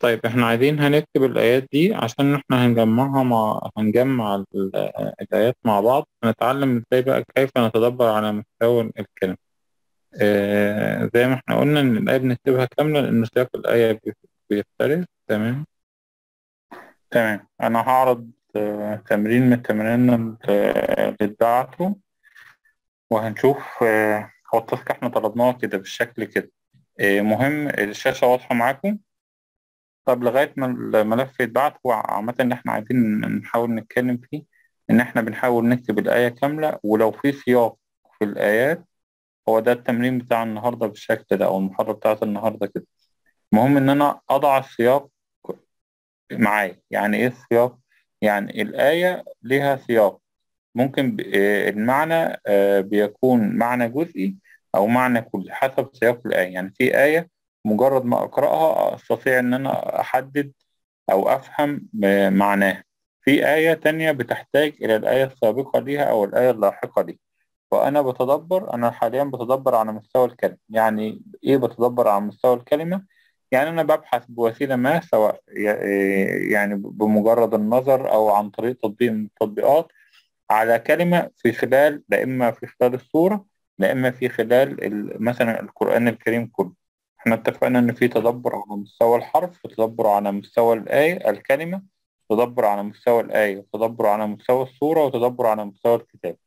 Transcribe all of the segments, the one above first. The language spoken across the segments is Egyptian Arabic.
طيب احنا عايزين هنكتب الآيات دي عشان احنا هنجمعها مع هنجمع ال- الآيات مع بعض هنتعلم ازاي بقى كيف نتدبر على مستوى الكلمة آه زي ما احنا قلنا إن الآية بنكتبها كاملة لأن سياق الآية بي- بيختلف تمام تمام أنا هعرض آه تمرين من التمارين اللي اللي اتبعته وهنشوف آه هو التاسك احنا طلبناه كده بالشكل كده آه مهم الشاشة واضحة معاكم طب لغاية ما الملف يتبعت هو عامة اللي احنا عايزين نحاول نتكلم فيه إن احنا بنحاول نكتب الآية كاملة ولو في سياق في الآيات هو ده التمرين بتاع النهاردة بالشكل ده أو المحاضرة بتاعت النهاردة كده المهم إن أنا أضع السياق معايا يعني إيه السياق؟ يعني الآية ليها سياق ممكن ب- آه، المعنى آه، بيكون معنى جزئي أو معنى كلي حسب سياق الآية يعني في آية مجرد ما أقرأها أستطيع إن أنا أحدد أو أفهم م- معناها في آية تانية بتحتاج إلى الآية السابقة ليها أو الآية اللاحقة ليها وأنا بتدبر أنا حاليا بتدبر على مستوى الكلمة يعني إيه بتدبر على مستوى الكلمة يعني أنا ببحث بوسيلة ما سواء ي- يعني بمجرد النظر أو عن طريق تطبيق من التطبيقات على كلمة في خلال لا إما في خلال السورة لا إما في خلال ال- مثلا القرآن الكريم كله احنا اتفقنا إن في تدبر على مستوى الحرف وتدبر على مستوى الآية الكلمة تدبر على مستوى الآية وتدبر على مستوى السورة وتدبر على مستوى الكتاب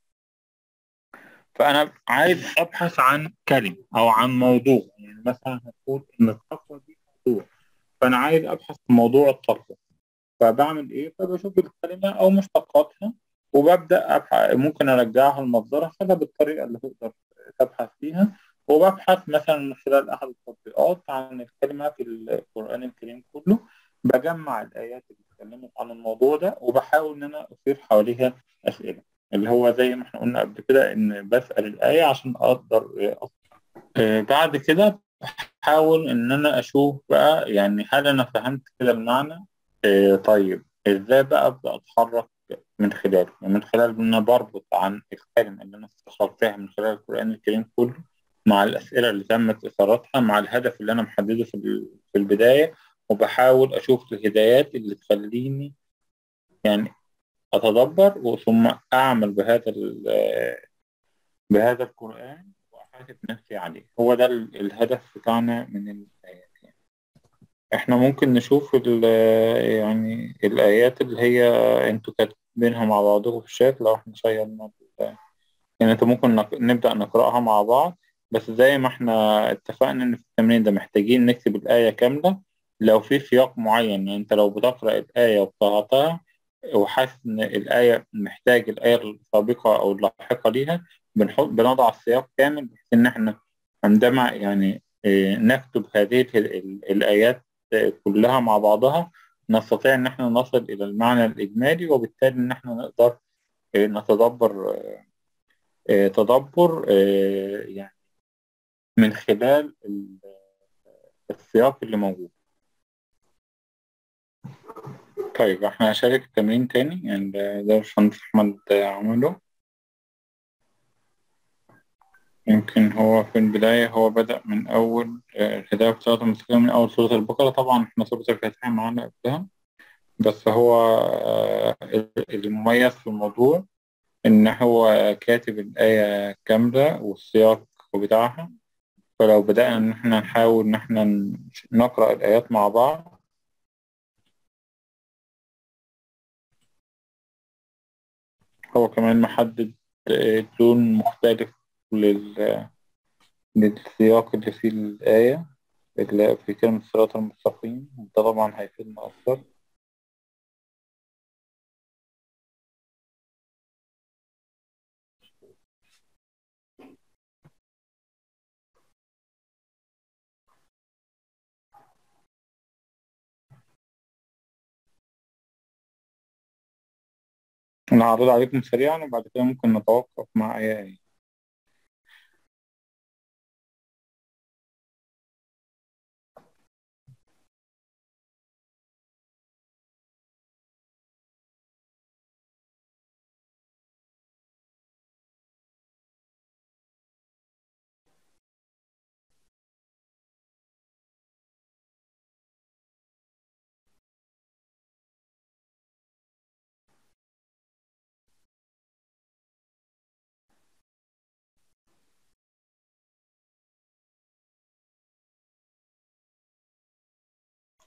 فأنا عايز أبحث عن كلمة أو عن موضوع يعني مثلا هتقول إن التقوى دي موضوع فأنا عايز أبحث عن موضوع التقوى فبعمل إيه؟ فبشوف الكلمة أو مشتقاتها وببدأ أبحث ممكن أرجعها لمصدرها حسب الطريقة اللي تقدر تبحث فيها وببحث مثلا من خلال أحد التطبيقات عن الكلمة في القرآن الكريم كله بجمع الآيات اللي بتتكلم عن الموضوع ده وبحاول إن أنا أثير حواليها أسئلة اللي هو زي ما احنا قلنا قبل كده إن بسأل الآية عشان أقدر أفهم. آه، بعد كده بحاول إن أنا أشوف بقى يعني هل أنا فهمت كده المعنى آه، طيب إزاي بقى أبدأ أتحرك من خلاله ومن خلال إن أنا بربط عن الكلمة اللي أنا استخرجتها من خلال القرآن الكريم كله مع الأسئلة اللي تمت إثارتها مع الهدف اللي أنا محدده في ال- في البداية وبحاول أشوف الهدايات اللي تخليني يعني أتدبر وثم أعمل بهذا ال- بهذا القرآن وأحاسب نفسي عليه هو ده ال- الهدف بتاعنا من الآيات يعني. إحنا ممكن نشوف ال- يعني الآيات اللي هي أنتوا كاتبينها مع بعضكم في الشات لو إحنا شيرنا ال- يعني أنتوا ممكن نق- نبدأ نقرأها مع بعض بس زي ما إحنا اتفقنا إن في التمرين ده محتاجين نكتب الآية كاملة لو في سياق معين يعني أنت لو بتقرأ الآية وقرأتها وحاسس إن الآية محتاج الآية السابقة أو اللاحقة ليها بنحط بنضع السياق كامل بحيث إن إحنا عندما يعني إيه، نكتب هذه ال- ال- الآيات آه، كلها مع بعضها نستطيع إن إحنا نصل إلى المعنى الإجمالي وبالتالي إن إحنا نقدر آه، نتدبر آه، آه، تدبر آه، يعني من خلال ال- السياق اللي موجود. طيب احنا هشارك التمرين تاني يعني ده ده الباشمهندس أحمد عمله يمكن هو في البداية هو بدأ من أول آه، الهداية بتاعته المستقيمة من أول سورة البقرة طبعا احنا سورة الفاتحة معانا قبلها بس هو آه، المميز في الموضوع إن هو كاتب الآية كاملة والسياق بتاعها فلو بدأنا إن احنا نحاول إن احنا نقرأ الآيات مع بعض هو كمان محدد آه، لون مختلف لل- للسياق اللي فيه الآية اللي في كلمة الصراط المستقيم ده طبعا هيفيدنا أكتر أنا هعرض عليكم سريعا وبعد كده ممكن نتوقف مع آية آية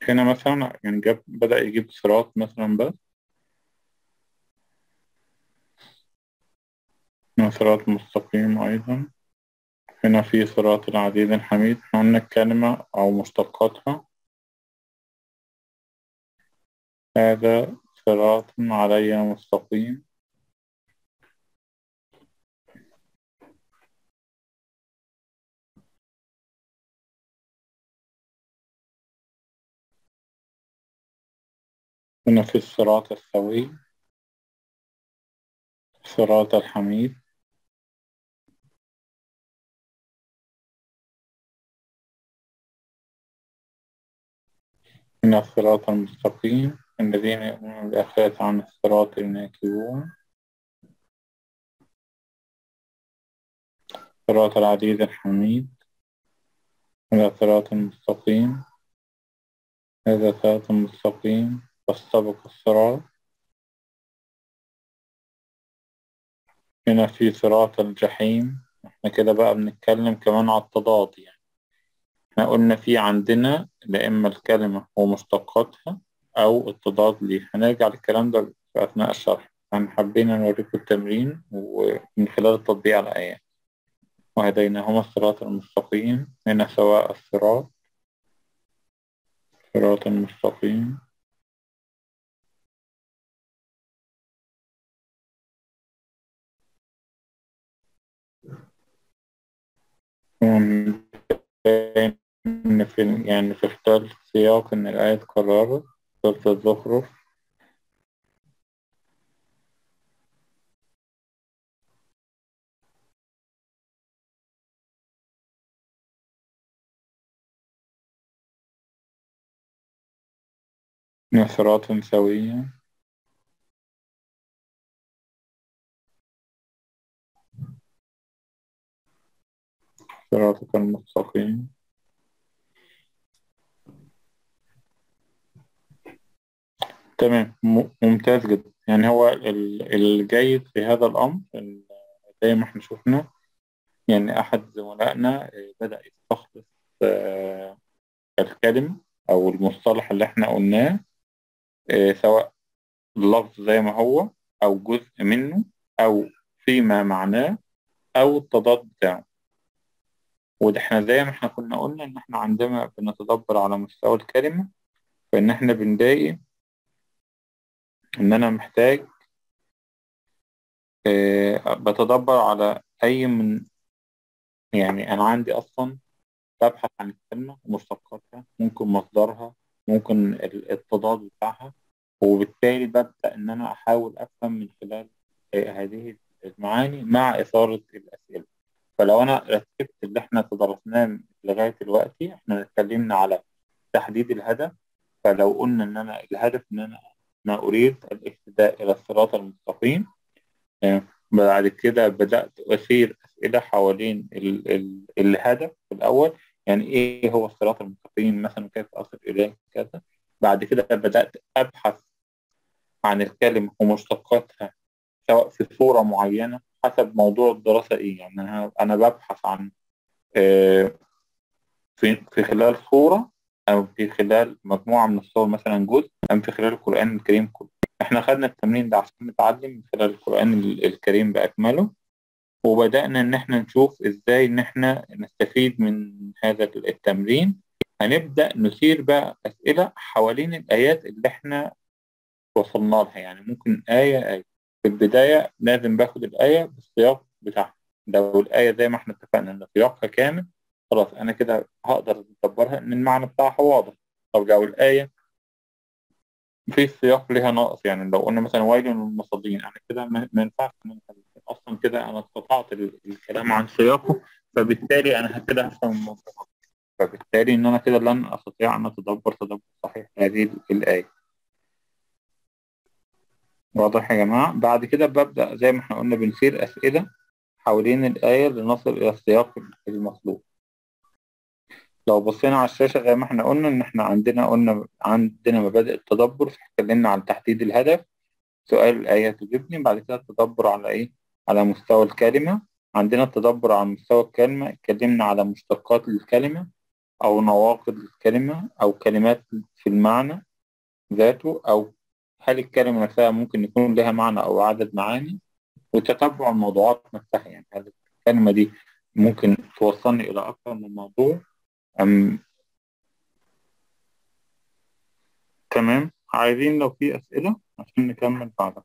هنا مثلا يعني جاب بدأ يجيب صراط مثلا بس هنا صراط مستقيم أيضا هنا في صراط العديد الحميد احنا قلنا الكلمة أو مشتقاتها هذا صراط علي مستقيم هنا في الصراط السوي صراط الحميد هنا الصراط المستقيم الذين يؤمنون بالآخرة عن الصراط الناكبون صراط العزيز الحميد هذا صراط مستقيم هذا صراط مستقيم فاستبق الصراط هنا في صراط الجحيم احنا كده بقى بنتكلم كمان على التضاد يعني احنا قلنا في عندنا لا إما الكلمة ومشتقاتها أو التضاد ليه هنرجع للكلام ده في أثناء الشرح يعني حبينا نوريكم التمرين ومن خلال التطبيق على الآيات وهديناهما الصراط المستقيم هنا سواء الصراط صراط المستقيم إن في يعني في خلال سياق إن الآية اتكررت سورة الزخرف صراط سوية صراطك المستقيم تمام ممتاز جدا يعني هو الجيد في هذا الأمر زي ما احنا شفنا يعني أحد زملائنا بدأ يستخلص آه، الكلمة أو المصطلح اللي احنا قلناه آه، سواء اللفظ زي ما هو أو جزء منه أو فيما معناه أو التضاد بتاعه وده احنا زي ما احنا كنا قلنا إن احنا عندما بنتدبر على مستوى الكلمة فإن احنا بنلاقي إن أنا محتاج آه، بتدبر على أي من يعني أنا عندي أصلا ببحث عن الكلمة ومشتقاتها ممكن مصدرها ممكن التضاد بتاعها وبالتالي ببدأ إن أنا أحاول أفهم من خلال آه، هذه المعاني مع إثارة الأسئلة فلو أنا رتبت اللي إحنا تدرسناه لغاية دلوقتي إحنا اتكلمنا على تحديد الهدف فلو قلنا إن أنا الهدف إن أنا أنا أريد الاهتداء إلى الصراط المستقيم آه، بعد كده بدأت أثير أسئلة حوالين ال ال الهدف الأول يعني إيه هو الصراط المستقيم مثلا كيف أصل إليه كذا بعد كده بدأت أبحث عن الكلمة ومشتقاتها سواء في صورة معينة حسب موضوع الدراسة إيه يعني أنا أنا ببحث عن آه، في في خلال صورة أو في خلال مجموعة من الصور مثلا جزء أم في خلال القرآن الكريم كله إحنا خدنا التمرين ده عشان نتعلم من خلال القرآن الكريم بأكمله وبدأنا إن إحنا نشوف إزاي إن إحنا نستفيد من هذا التمرين هنبدأ نثير بقى أسئلة حوالين الآيات اللي إحنا وصلنا لها يعني ممكن آية آية في البداية لازم باخد الآية بالسياق بتاعها لو الآية زي ما إحنا اتفقنا إن سياقها كامل خلاص أنا كده هقدر أدبرها إن المعنى بتاعها واضح طب لو الآية في سياق ليها ناقص يعني لو قلنا مثلا ويل للمصلين يعني كده ما ينفعش اصلا كده انا استطعت الكلام عن سياقه فبالتالي انا كده هفهم الموضوع فبالتالي ان انا كده لن استطيع ان اتدبر تدبر صحيح هذه الايه واضح يا جماعه بعد كده ببدا زي ما احنا قلنا بنثير اسئله حوالين الايه لنصل الى السياق المطلوب لو بصينا على الشاشة زي ما احنا قلنا إن احنا عندنا قلنا عندنا مبادئ التدبر اتكلمنا عن تحديد الهدف سؤال الآية تجيبني بعد كده التدبر على إيه؟ على مستوى الكلمة عندنا التدبر على مستوى الكلمة اتكلمنا على مشتقات الكلمة أو نواقض الكلمة أو كلمات في المعنى ذاته أو هل الكلمة نفسها ممكن يكون لها معنى أو عدد معاني وتتبع الموضوعات نفسها يعني هل الكلمة دي ممكن توصلني إلى أكثر من موضوع أم تمام عايزين لو في أسئلة عشان نكمل بعدها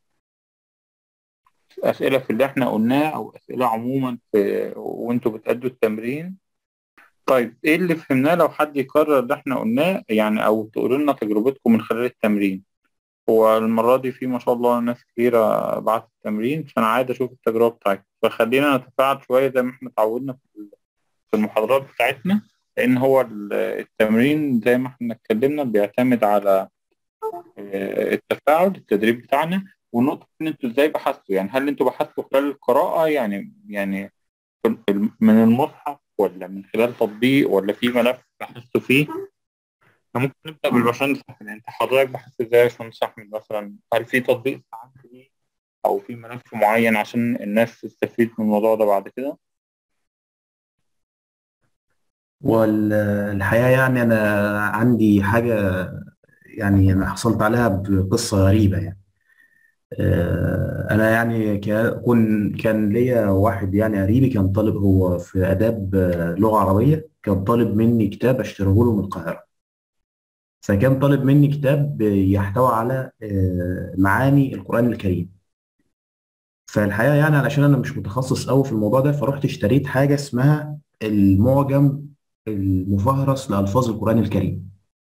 أسئلة في اللي احنا قلناه أو أسئلة عموما في وانتوا بتأدوا التمرين طيب ايه اللي فهمناه لو حد يكرر اللي احنا قلناه يعني او تقولوا لنا تجربتكم من خلال التمرين هو المرة دي في ما شاء الله ناس كتيرة بعت التمرين فأنا عايز أشوف التجربة بتاعتكم فخلينا نتفاعل شوية زي ما احنا اتعودنا في في المحاضرات بتاعتنا لأن هو التمرين زي ما احنا اتكلمنا بيعتمد على آه، التفاعل التدريب بتاعنا والنقطة إن أنتوا إزاي بحثتوا يعني هل أنتوا بحثتوا خلال القراءة يعني يعني في- من المصحف ولا من خلال تطبيق ولا في ملف بحثتوا فيه ممكن نبدأ بالباشمهندس أحمد أنت حضرتك بحثت إزاي يا باشمهندس أحمد مثلا هل في تطبيق استعنت بيه أو في ملف معين عشان الناس تستفيد من الموضوع ده بعد كده؟ والحقيقة يعني أنا عندي حاجة يعني أنا حصلت عليها بقصة غريبة يعني آه، أنا يعني كا- كن كان ليا واحد يعني قريبي كان طالب هو في آداب آه، لغة عربية كان طالب مني كتاب أشتريه له من القاهرة فكان طالب مني كتاب يحتوي على آه، معاني القرآن الكريم فالحقيقة يعني علشان أنا مش متخصص أوي في الموضوع ده فرحت اشتريت حاجة اسمها المعجم المفهرس لألفاظ القرآن الكريم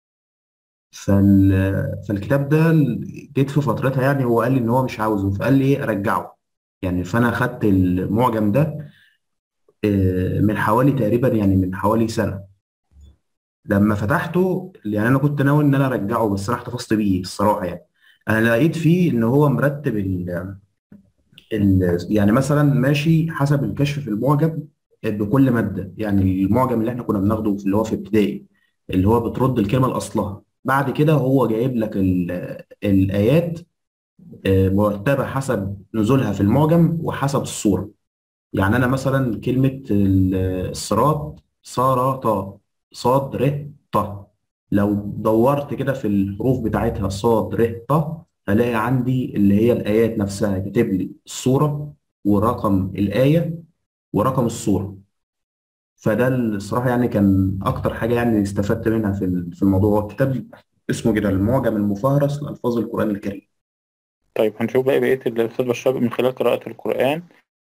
فال... فالكتاب ده جيت في فترتها يعني هو قال لي إن هو مش عاوزه فقال لي إيه رجعه يعني فأنا خدت المعجم ده آه، من حوالي تقريبا يعني من حوالي سنة لما فتحته يعني أنا كنت ناوي إن أنا أرجعه بس أنا احتفظت بيه الصراحة يعني أنا لقيت فيه إن هو مرتب ال... ال... يعني مثلا ماشي حسب الكشف في المعجم بكل مادة يعني المعجم اللي احنا كنا بناخده في اللي هو في ابتدائي اللي هو بترد الكلمة لأصلها بعد كده هو جايب لك ال- الآيات آه، مرتبة حسب نزولها في المعجم وحسب الصورة يعني أنا مثلا كلمة ال- الصراط صارت صاد ر ط لو دورت كده في الحروف بتاعتها صاد ر ط هلاقي عندي اللي هي الآيات نفسها كاتب لي الصورة ورقم الآية ورقم الصورة فده الصراحة يعني كان أكتر حاجة يعني استفدت منها في ال- في الموضوع هو كتاب اسمه كده المعجم المفهرس لألفاظ القرآن الكريم طيب هنشوف بقى بقية الأستاذ بشار من خلال قراءة القرآن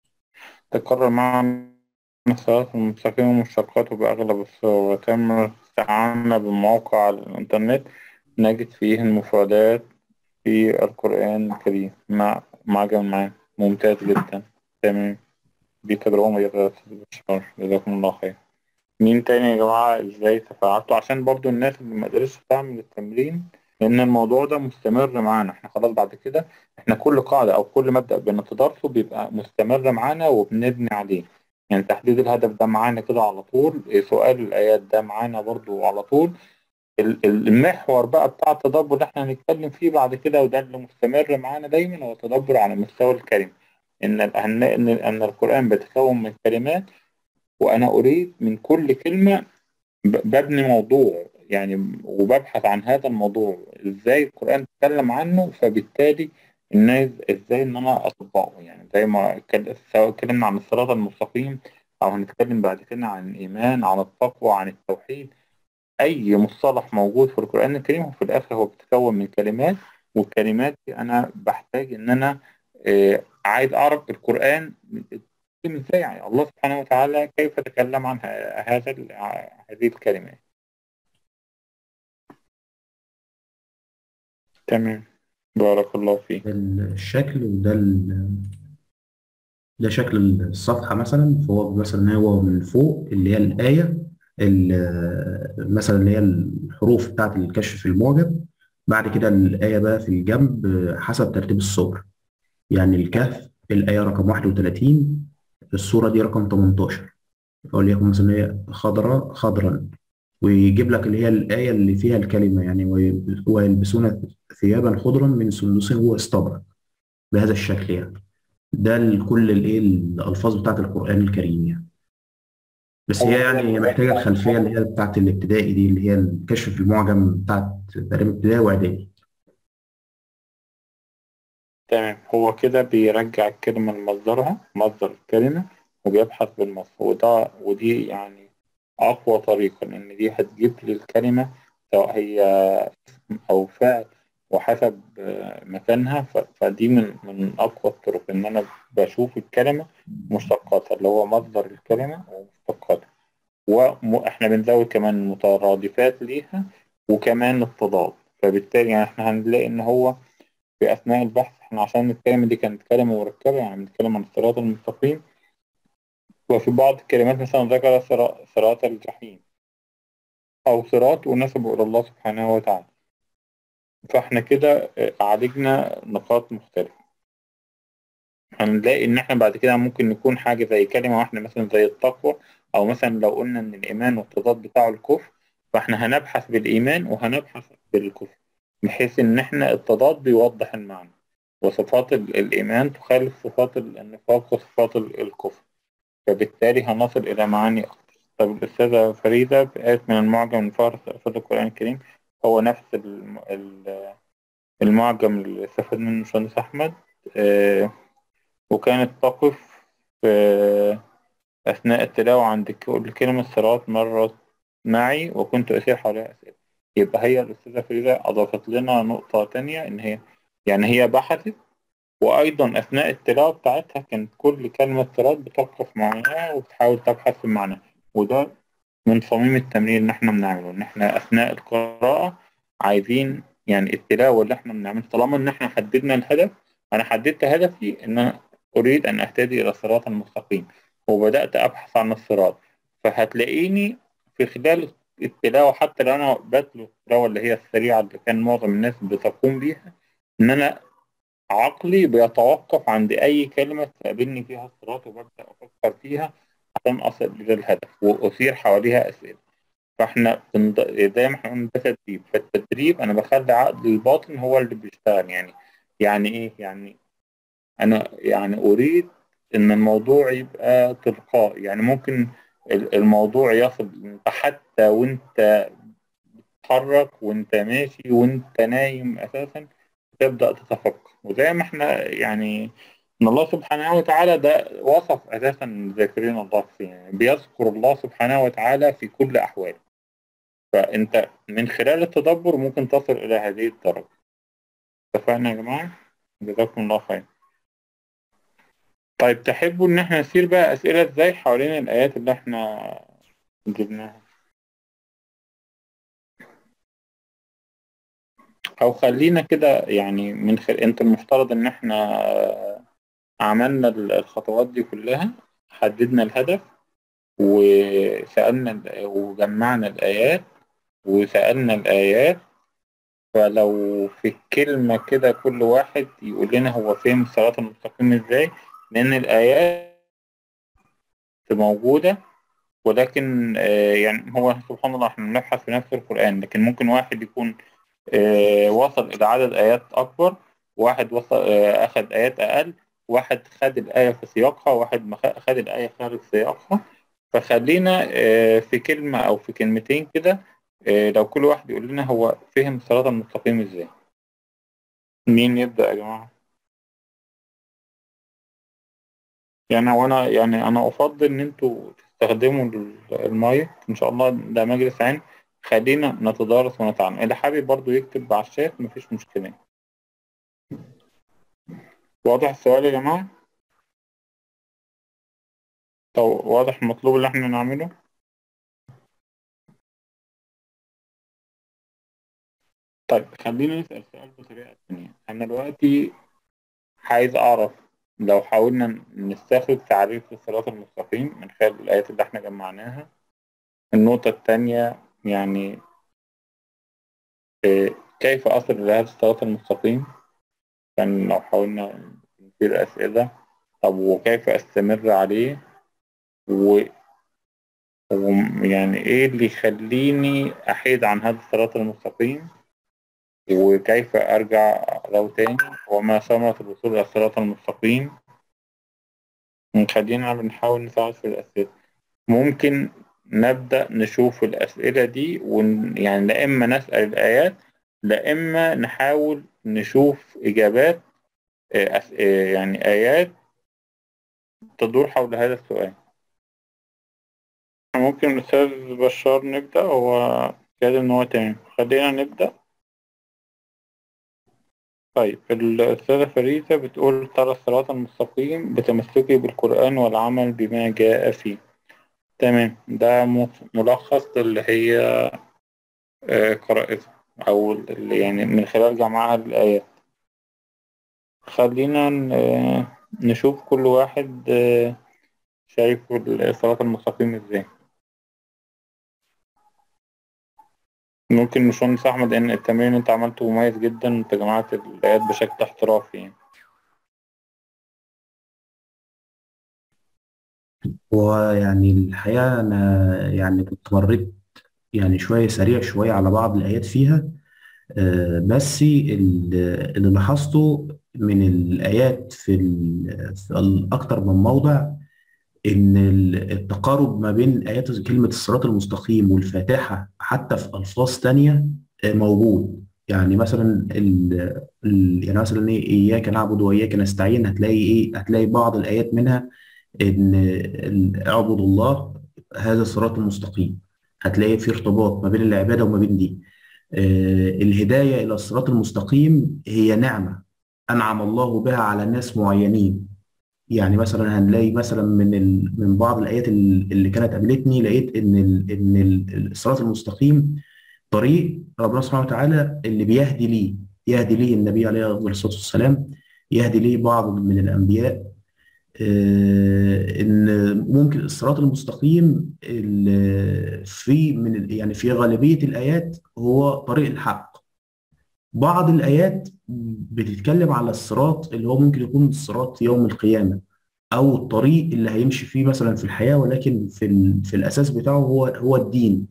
تكرر معنا الصلاة المستقيم والمشتقات بأغلب الصور وتم استعانة بمواقع على الإنترنت نجد فيه المفردات في القرآن الكريم مع مع جمع ممتاز جدا تمام دي تجربة مميزة يا أستاذ بشار جزاكم الله خير مين تاني يا جماعة ازاي تفاعلتوا عشان برضو الناس اللي ما قدرتش تعمل التمرين لأن الموضوع ده مستمر معانا احنا خلاص بعد كده احنا كل قاعدة أو كل مبدأ بنتدرسه بيبقى مستمر معانا وبنبني عليه يعني تحديد الهدف ده معانا كده على طول سؤال الآيات ده معانا برضو على طول ال- ال- المحور بقى بتاع التدبر اللي احنا هنتكلم فيه بعد كده وده اللي مستمر معانا دايما هو التدبر على مستوى الكلمة إن أن إن أن القرآن بيتكون من كلمات وأنا أريد من كل كلمة ب- ببني موضوع يعني وببحث عن هذا الموضوع ازاي القرآن اتكلم عنه فبالتالي الناس ازاي ان انا اطبقه يعني زي ما اتكل- سواء اتكلمنا عن الصراط المستقيم او هنتكلم بعد كده عن الايمان عن التقوى عن التوحيد اي مصطلح موجود في القرآن الكريم وفي الاخر هو بيتكون من كلمات والكلمات دي انا بحتاج ان انا آه، عايز اعرف القرآن بيتكلم ازاي يعني الله سبحانه وتعالى كيف تكلم عن ه- هذا ال- هذه الكلمات تمام بارك الله فيك الشكل وده ال- ده شكل الصفحة مثلا فهو مثلا هو من فوق اللي هي الآية ال- مثلا اللي هي الحروف بتاعت الكشف في المعجم بعد كده الآية بقى في الجنب حسب ترتيب الصور يعني الكهف الآية رقم 31 الصورة دي رقم 18 وليكن مثلا هي خضراء خضرا ويجيب لك اللي هي الآية اللي فيها الكلمة يعني ويلب- ويلبسون ثيابا خضرا من سندس واستبرق بهذا الشكل يعني ده ال- كل الايه الألفاظ بتاعت القرآن الكريم يعني بس هو هي كده يعني بيرجع محتاجة الخلفية اللي هي بتاعت الابتدائي دي اللي هي الكشف في المعجم بتاعت تقريبا ابتدائي وإعدادي تمام هو كده بيرجع الكلمة لمصدرها مصدر الكلمة وبيبحث بالمصدر وده ودي يعني أقوى طريقة لأن دي هتجيب لي الكلمة سواء هي اسم أو فعل وحسب آه، مكانها ف- فدي من من أقوى الطرق إن أنا بشوف الكلمة مشتقاتها اللي هو مصدر الكلمة ومشتقاتها وإحنا بنزود كمان مترادفات ليها وكمان التضاد فبالتالي يعني إحنا هنلاقي إن هو في أثناء البحث إحنا عشان الكلمة دي كانت كلمة مركبة يعني بنتكلم عن الصراط المستقيم وفي بعض الكلمات مثلا ذكر صرا- صراط الجحيم أو صراط ونسبه إلى الله سبحانه وتعالى فإحنا كده آه، عالجنا نقاط مختلفة هنلاقي إن إحنا بعد كده ممكن نكون حاجة زي كلمة واحدة مثلا زي التقوى أو مثلا لو قلنا إن الإيمان والتضاد بتاعه الكفر فإحنا هنبحث بالإيمان وهنبحث بالكفر بحيث إن إحنا التضاد بيوضح المعنى وصفات ال- الإيمان تخالف صفات النفاق وصفات ال- الكفر فبالتالي هنصل إلى معاني أكثر طب الأستاذة فريدة بآية من المعجم من فهرس ألفاظ القرآن الكريم هو نفس الم- ال- المعجم اللي استفاد منه مهندس أحمد آه، وكانت تقف في أثناء التلاوة عند كل كلمة صراط مرت معي وكنت أثير حواليها أسئلة يبقى هي الأستاذة فريدة أضافت لنا نقطة تانية إن هي يعني هي بحثت وأيضا أثناء التلاوة بتاعتها كانت كل كلمة صراط بتوقف معناها وبتحاول تبحث في معناها وده من صميم التمرين اللي احنا بنعمله إن احنا أثناء القراءة عايزين يعني التلاوة اللي احنا بنعملها طالما إن احنا حددنا الهدف أنا حددت هدفي إن أنا أريد أن أهتدي إلى الصراط المستقيم وبدأت أبحث عن الصراط فهتلاقيني في خلال التلاوة حتى لو أنا بتلو التلاوة اللي هي السريعة اللي كان معظم الناس بتقوم بيها إن أنا عقلي بيتوقف عند أي كلمة تقابلني فيها الصراط وببدأ أفكر فيها عشان أصل إلى الهدف وأثير حواليها أسئلة فإحنا بنض- زي ما إحنا قلنا ده تدريب فالتدريب أنا بخلي عقلي الباطن هو اللي بيشتغل يعني يعني إيه يعني أنا يعني أريد إن الموضوع يبقى تلقائي يعني ممكن ال- الموضوع يصل أنت حتى وأنت بتتحرك وأنت ماشي وأنت نايم أساسا تبدأ تتفكر وزي ما احنا يعني ان الله سبحانه وتعالى ده وصف اساسا الذاكرين الله فيه يعني بيذكر الله سبحانه وتعالى في كل احواله فانت من خلال التدبر ممكن تصل الى هذه الدرجه اتفقنا يا جماعه جزاكم الله خير طيب تحبوا ان احنا نسير بقى اسئله ازاي حوالين الايات اللي احنا جبناها او خلينا كده يعني من خلال انت المفترض ان احنا عملنا الخطوات دي كلها حددنا الهدف وسألنا وجمعنا الآيات وسألنا الآيات فلو في كلمة كده كل واحد يقول لنا هو فهم الصراط المستقيم ازاي لأن الآيات موجودة ولكن آه، يعني هو سبحان الله احنا بنبحث في نفس القرآن لكن ممكن واحد يكون آه، وصل إلى عدد آيات أكبر واحد وصل آه، أخذ آيات أقل واحد خد الآية في سياقها واحد ما خ- خد الآية خارج سياقها فخلينا آه، في كلمة أو في كلمتين كده آه، لو كل واحد يقول لنا هو فهم الصراط المستقيم إزاي مين يبدأ يا جماعة يعني وأنا يعني أنا أفضل إن أنتوا تستخدموا ال- المايك إن شاء الله ده مجلس عام خلينا نتدارس ونتعلم اللي حابب برضو يكتب على الشات مفيش مشكلة واضح السؤال يا جماعة؟ طب واضح المطلوب اللي احنا نعمله؟ طيب خلينا نسأل سؤال بطريقة تانية أنا دلوقتي عايز أعرف لو حاولنا نستخرج تعريف للصراط المستقيم من خلال الآيات اللي احنا جمعناها النقطة التانية يعني إيه، كيف أصل إلى هذا الصراط المستقيم كان لو حاولنا نثير أسئلة طب وكيف أستمر عليه و ويعني إيه اللي يخليني أحيد عن هذا الصراط المستقيم وكيف أرجع له تاني وما ثمرة الوصول إلى الصراط المستقيم خلينا بنحاول نساعد في الأسئلة ممكن نبدأ نشوف الأسئلة دي ون يعني لا إما نسأل الآيات لا إما نحاول نشوف إجابات آه، أس- آه، يعني آيات تدور حول هذا السؤال ممكن الأستاذ بشار نبدأ هو قال إن هو تمام خلينا نبدأ طيب الأستاذة فريدة بتقول ترى الصراط المستقيم بتمسكي بالقرآن والعمل بما جاء فيه تمام ده م- ملخص اللي هي آه، قرأته أو اللي يعني من خلال جمعها الآيات خلينا ن- آه، نشوف كل واحد آه، شايف الصراط المستقيم ازاي ممكن باشمهندس أحمد إن التمرين اللي أنت عملته مميز جدا أنت جمعت الآيات بشكل احترافي يعني ويعني الحقيقة أنا يعني كنت مريت يعني شوية سريع شوية على بعض الآيات فيها آه، بس ال- اللي لاحظته من الآيات في ال- في الأكثر من موضع إن ال- التقارب ما بين آيات كلمة الصراط المستقيم والفاتحة حتى في ألفاظ تانية آه، موجود يعني مثلا ال ال يعني مثلا إيه إياك نعبد وإياك نستعين هتلاقي إيه هتلاقي بعض الآيات منها إن ال- اعبدوا الله هذا الصراط المستقيم هتلاقي في ارتباط ما بين العبادة وما بين دي آه، الهداية إلى الصراط المستقيم هي نعمة أنعم الله بها على ناس معينين يعني مثلا هنلاقي مثلا من ال... من بعض الآيات ال- اللي كانت قابلتني لقيت إن ال... إن ال- الصراط المستقيم طريق ربنا سبحانه وتعالى اللي بيهدي ليه يهدي ليه النبي عليه أفضل الصلاة والسلام يهدي ليه بعض من الأنبياء آه، ان ممكن الصراط المستقيم ال- في من ال- يعني في غالبيه الايات هو طريق الحق بعض الايات بتتكلم على الصراط اللي هو ممكن يكون صراط يوم القيامه او الطريق اللي هيمشي فيه مثلا في الحياه ولكن في ال- في الاساس بتاعه هو هو الدين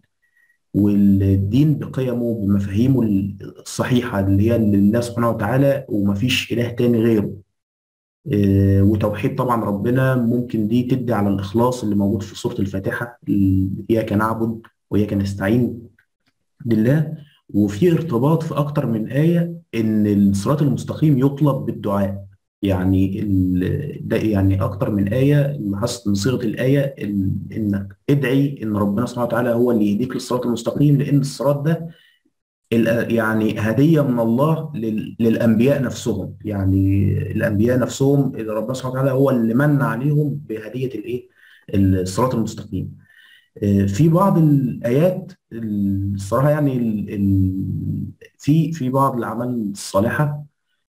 والدين بقيمه بمفاهيمه الصحيحه اللي هي لله سبحانه وتعالى ومفيش اله تاني غيره آه، وتوحيد طبعا ربنا ممكن دي تدي على الإخلاص اللي موجود في سورة الفاتحة ال- إياك نعبد وإياك نستعين بالله وفي ارتباط في أكتر من آية إن الصراط المستقيم يطلب بالدعاء يعني ال- ده يعني أكتر من آية لاحظت من صيغة الآية ال- إنك ادعي إن ربنا سبحانه وتعالى هو اللي يهديك للصراط المستقيم لأن الصراط ده ال- يعني هدية من الله لل- للأنبياء نفسهم يعني الأنبياء نفسهم اللي ربنا سبحانه وتعالى هو اللي من عليهم بهدية الإيه الصراط المستقيم آه، في بعض الآيات الصراحة يعني ال- ال- في في بعض الأعمال الصالحة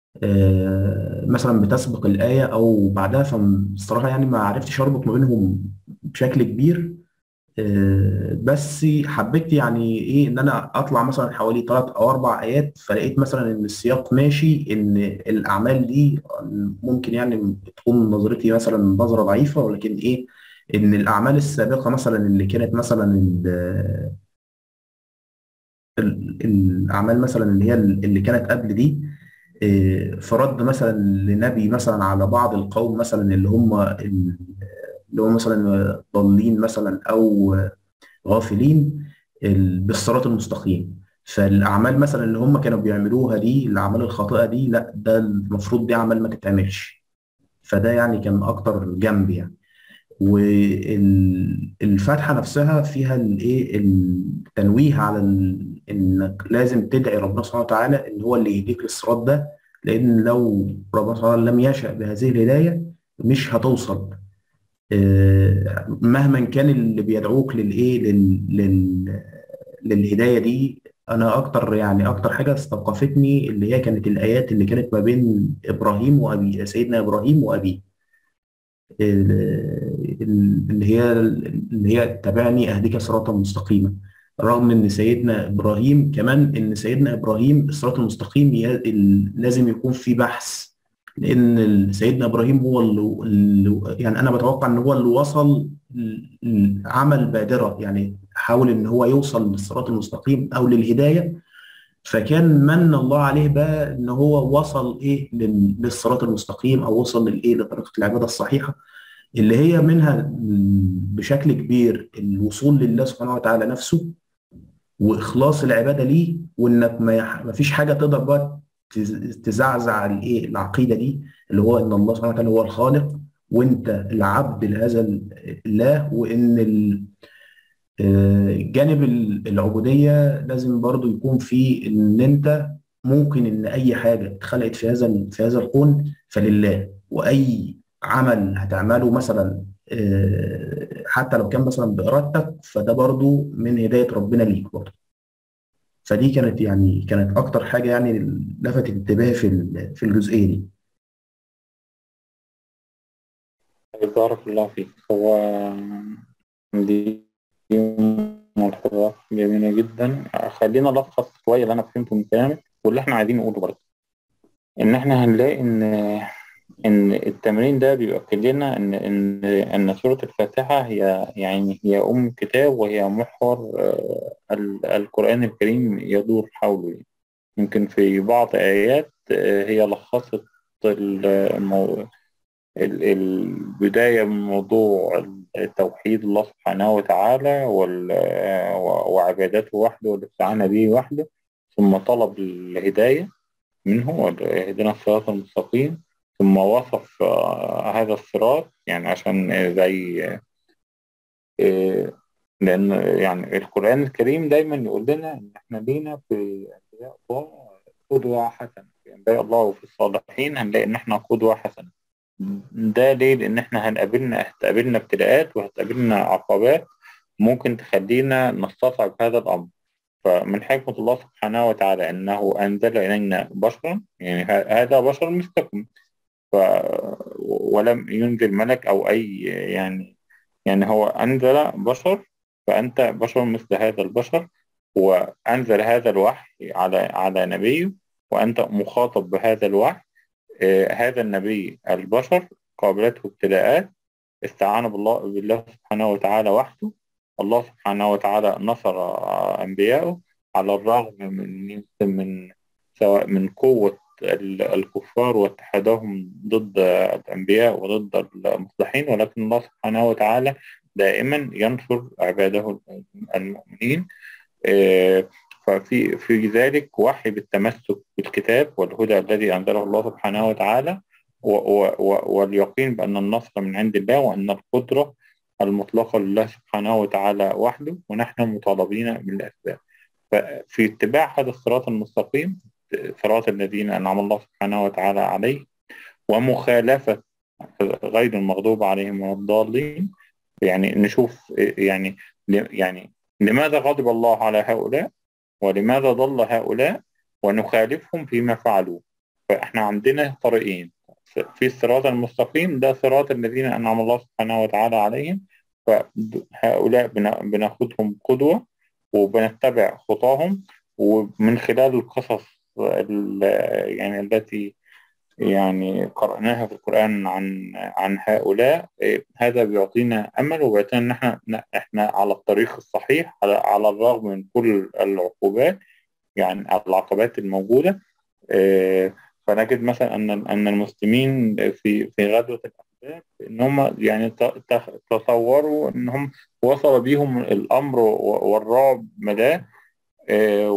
آه، مثلا بتسبق الآية أو بعدها فالصراحة يعني ما عرفتش أربط ما بينهم بشكل كبير آه، بس حبيت يعني ايه ان انا اطلع مثلا حوالي ثلاث او اربع ايات فلقيت مثلا ان السياق ماشي ان الاعمال دي ممكن يعني تكون نظرتي مثلا نظره ضعيفه ولكن ايه ان الاعمال السابقه مثلا اللي كانت مثلا ال- ال- الاعمال مثلا اللي هي اللي كانت قبل دي آه، فرد مثلا لنبي مثلا على بعض القوم مثلا اللي هم اللي هم مثلا ضالين مثلا او غافلين ال- بالصراط المستقيم فالاعمال مثلا اللي هم كانوا بيعملوها دي الاعمال الخاطئه دي لا ده المفروض دي اعمال ما تتعملش فده يعني كان اكتر جنب يعني والفاتحه نفسها فيها الايه التنويه على ال- انك لازم تدعي ربنا سبحانه وتعالى ان هو اللي يهديك للصراط ده لان لو ربنا سبحانه وتعالى لم يشأ بهذه الهدايه مش هتوصل آه، مهما كان اللي بيدعوك للايه لل... لل... للهدايه دي انا اكتر يعني اكتر حاجه استوقفتني اللي هي كانت الايات اللي كانت ما بين ابراهيم وابي سيدنا ابراهيم وابيه ال- اللي هي اللي هي اتبعني اهديك صراطا مستقيما رغم ان سيدنا ابراهيم كمان ان سيدنا ابراهيم الصراط المستقيم ي- ال- لازم يكون في بحث لان ال- سيدنا ابراهيم هو اللي اللي- يعني انا بتوقع ان هو اللي وصل ل- ل- عمل بادره يعني حاول ان هو يوصل للصراط المستقيم او للهدايه فكان من الله عليه بقى ان هو وصل ايه لل- للصراط المستقيم او وصل للايه لطريقه العباده الصحيحه اللي هي منها بشكل كبير الوصول لله سبحانه وتعالى نفسه واخلاص العباده ليه وانك ما يح- ما فيش حاجه تقدر بقى تز- تزعزع الايه العقيده دي اللي هو ان الله سبحانه وتعالى هو الخالق وانت العبد لهذا ال- الله وان ال- آه، جانب ال- العبوديه لازم برضو يكون في ان انت ممكن ان اي حاجه اتخلقت في هذا ال- في هذا الكون فلله واي عمل هتعمله مثلا آه، حتى لو كان مثلا بارادتك فده برضو من هدايه ربنا ليك برضو فدي كانت يعني كانت اكتر حاجه يعني لفتت انتباهي في ال- في الجزئيه دي بارك الله فيك هو دي ملحوظات جميلة جدا خلينا نلخص شوية اللي أنا فهمته من كلامك واللي إحنا عايزين نقوله برضه إن إحنا هنلاقي إن إن التمرين ده بيؤكد لنا إن إن إن سورة الفاتحة هي يعني هي أم الكتاب وهي محور آه، ال- القرآن الكريم يدور حوله يمكن في بعض آيات آه، هي لخصت المو... ال- البداية من موضوع توحيد الله سبحانه وتعالى وال- و- وعبادته وحده والاستعانة به وحده ثم طلب الهداية منه اهدنا الصراط المستقيم ثم وصف آه، هذا الصراط يعني عشان آه، زي آه، لأن يعني القرآن الكريم دايما يقول لنا إن إحنا لينا في أنبياء الله قدوة حسنة في أنبياء الله وفي الصالحين هنلاقي إن إحنا قدوة حسنة ده ليه؟ لأن إحنا هنقابلنا هتقابلنا ابتلاءات وهتقابلنا عقبات ممكن تخلينا نستصعب هذا الأمر فمن حكمة الله سبحانه وتعالى أنه أنزل إلينا بشرا يعني ه- هذا بشر مثلكم ف ولم ينزل ملك أو أي يعني يعني هو أنزل بشر فأنت بشر مثل هذا البشر وأنزل هذا الوحي على على نبيه وأنت مخاطب بهذا الوحي آه، هذا النبي البشر قابلته ابتلاءات استعان بالله بالله سبحانه وتعالى وحده الله سبحانه وتعالى نصر آه، أنبياءه على الرغم من من سواء من قوة ال- الكفار واتحادهم ضد الأنبياء وضد المصلحين ولكن الله سبحانه وتعالى دائما ينصر عباده المؤمنين آه، ففي في ذلك وحي بالتمسك بالكتاب والهدى الذي أنزله الله سبحانه وتعالى و- و- و- واليقين بأن النصر من عند الله وأن القدرة المطلقة لله سبحانه وتعالى وحده ونحن مطالبين بالأسباب ففي اتباع هذا الصراط المستقيم صراط الذين أنعم الله سبحانه وتعالى عليه ومخالفة غير المغضوب عليهم ولا الضالين يعني نشوف يعني يعني لماذا غضب الله على هؤلاء ولماذا ضل هؤلاء ونخالفهم فيما فعلوا فإحنا عندنا طريقين في الصراط المستقيم ده صراط الذين أنعم الله سبحانه وتعالى عليهم فهؤلاء بنا- بناخدهم قدوة وبنتبع خطاهم ومن خلال القصص ال- يعني التي يعني قرأناها في القرآن عن عن هؤلاء إيه، هذا بيعطينا أمل وبيعطينا إن إحنا إن إحنا على الطريق الصحيح على على الرغم من كل العقوبات يعني العقبات الموجودة إيه، فنجد مثلا أن أن المسلمين في في غزوة الأحزاب إن هم يعني ت- ت- تصوروا إنهم وصل بيهم الأمر و- والرعب مداه إيه،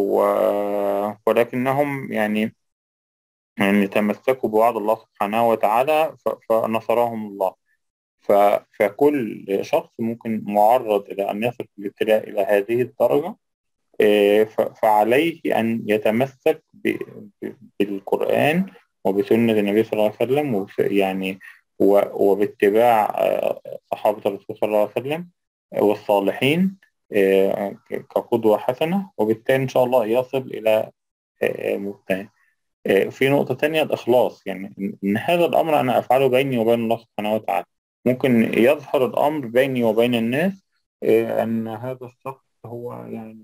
و- ولكنهم يعني يعني تمسكوا بوعد الله سبحانه وتعالى ف- فنصرهم الله ف- فكل شخص ممكن معرض إلى أن يصل في الابتلاء إلى هذه الدرجة إيه، ف- فعليه أن يتمسك ب- ب- بالقرآن وبسنة النبي صلى الله عليه وسلم وبس- يعني و- وباتباع آه، صحابة الرسول صلى الله عليه وسلم والصالحين آه، ك- كقدوة حسنة وبالتالي إن شاء الله يصل إلى آه، مبتغى آه، في نقطة تانية الإخلاص يعني إن إن هذا الأمر أنا أفعله بيني وبين الله سبحانه وتعالى ممكن يظهر الأمر بيني وبين الناس آه، أن هذا الشخص هو يعني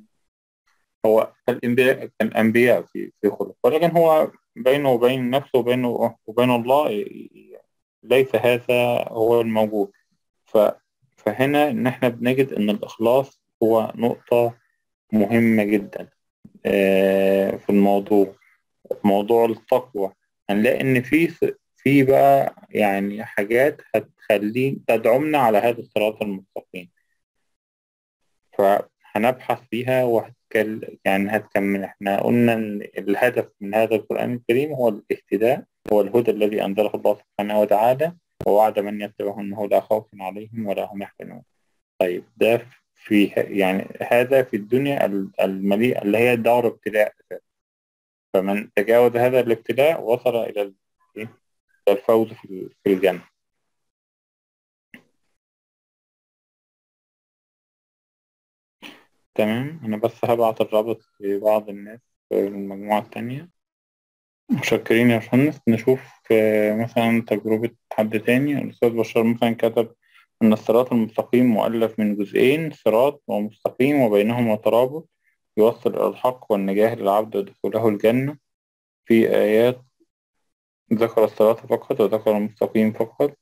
هو الأنبياء الأنبياء في في خلق ولكن هو بينه وبين نفسه وبينه وبين الله ي- ليس هذا هو الموجود ف فهنا إن إحنا بنجد إن الإخلاص هو نقطة مهمة جدا آه، في الموضوع موضوع التقوى هنلاقي إن في في في بقى يعني حاجات هتخلي تدعمنا على هذا الصراط المستقيم فهنبحث فيها وهتكل يعني هتكمل احنا قلنا ان الهدف من هذا القرآن الكريم هو الاهتداء هو الهدى الذي أنزله الله سبحانه وتعالى ووعد من يتبعه أنه لا خوف عليهم ولا هم يحزنون طيب ده في يعني هذا في الدنيا المليئة اللي هي دار ابتلاء فمن تجاوز هذا الابتلاء وصل إلى الفوز في الجنة تمام أنا بس هبعت الرابط لبعض الناس في المجموعة التانية مشكرين يا باشمهندس نشوف مثلا تجربة حد تاني الأستاذ بشار مثلا كتب أن الصراط المستقيم مؤلف من جزئين صراط ومستقيم وبينهما ترابط يوصل إلى الحق والنجاة للعبد ودخوله الجنة في آيات ذكر الصراط فقط وذكر المستقيم فقط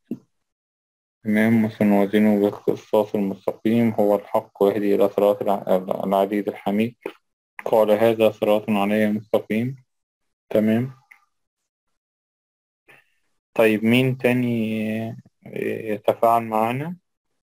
تمام مثلا وزنه بالقصاص المستقيم هو الحق ويهدي إلى صراط العزيز الحميد قال هذا صراط علي مستقيم تمام طيب مين تاني يتفاعل معنا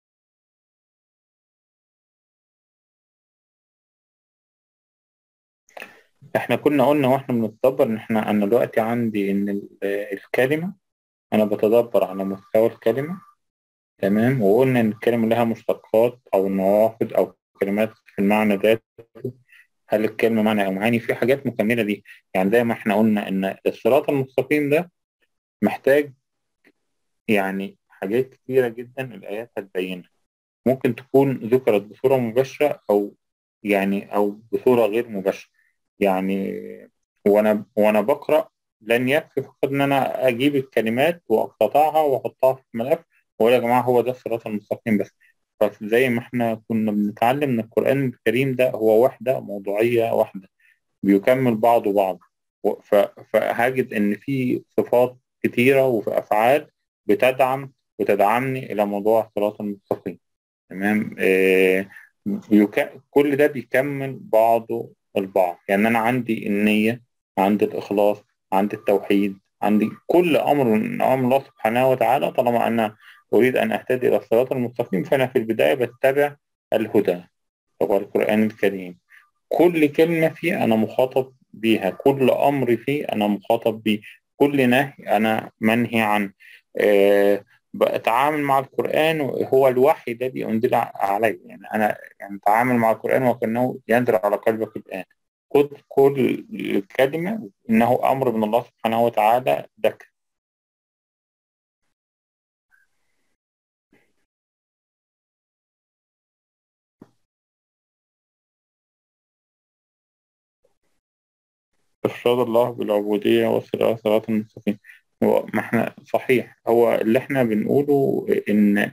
احنا كنا قلنا واحنا بنتدبر ان احنا انا دلوقتي عندي ان الكلمة انا بتدبر على مستوى الكلمة تمام وقلنا ان الكلمة لها مشتقات او نوافذ او كلمات في المعنى ذاته هل الكلمة معنى او معاني في حاجات مكملة ليه يعني زي ما احنا قلنا ان الصراط المستقيم ده محتاج يعني حاجات كتيرة جدا الآيات هتبينها ممكن تكون ذكرت بصورة مباشرة أو يعني أو بصورة غير مباشرة يعني وأنا وأنا بقرأ لن يكفي فقط إن أنا أجيب الكلمات وأقتطعها وأحطها في ملف وأقول يا جماعة هو ده الصراط المستقيم بس فزي ما إحنا كنا بنتعلم إن القرآن الكريم ده هو وحدة موضوعية واحدة بيكمل بعضه بعض فهجد إن في صفات كتيرة وفي أفعال بتدعم وتدعمني إلى موضوع الصراط المستقيم تمام آه يك... كل ده بيكمل بعضه البعض يعني أنا عندي النية عندي الإخلاص عندي التوحيد عندي كل أمر من أمر الله سبحانه وتعالى طالما أنا أريد أن أهتدي إلى الصراط المستقيم فأنا في البداية بتبع الهدى هو القرآن الكريم كل كلمة فيه أنا مخاطب بيها كل أمر فيه أنا مخاطب بيه كل نهي أنا منهي عنه أه بتعامل مع القرآن هو الوحي ده بينزل علي يعني أنا يعني أتعامل مع القرآن وكأنه ينزل على قلبك الآن خد كل الكلمة إنه أمر من الله سبحانه وتعالى لك إرشاد الله بالعبودية والصراط المستقيم هو ما احنا صحيح هو اللي احنا بنقوله ان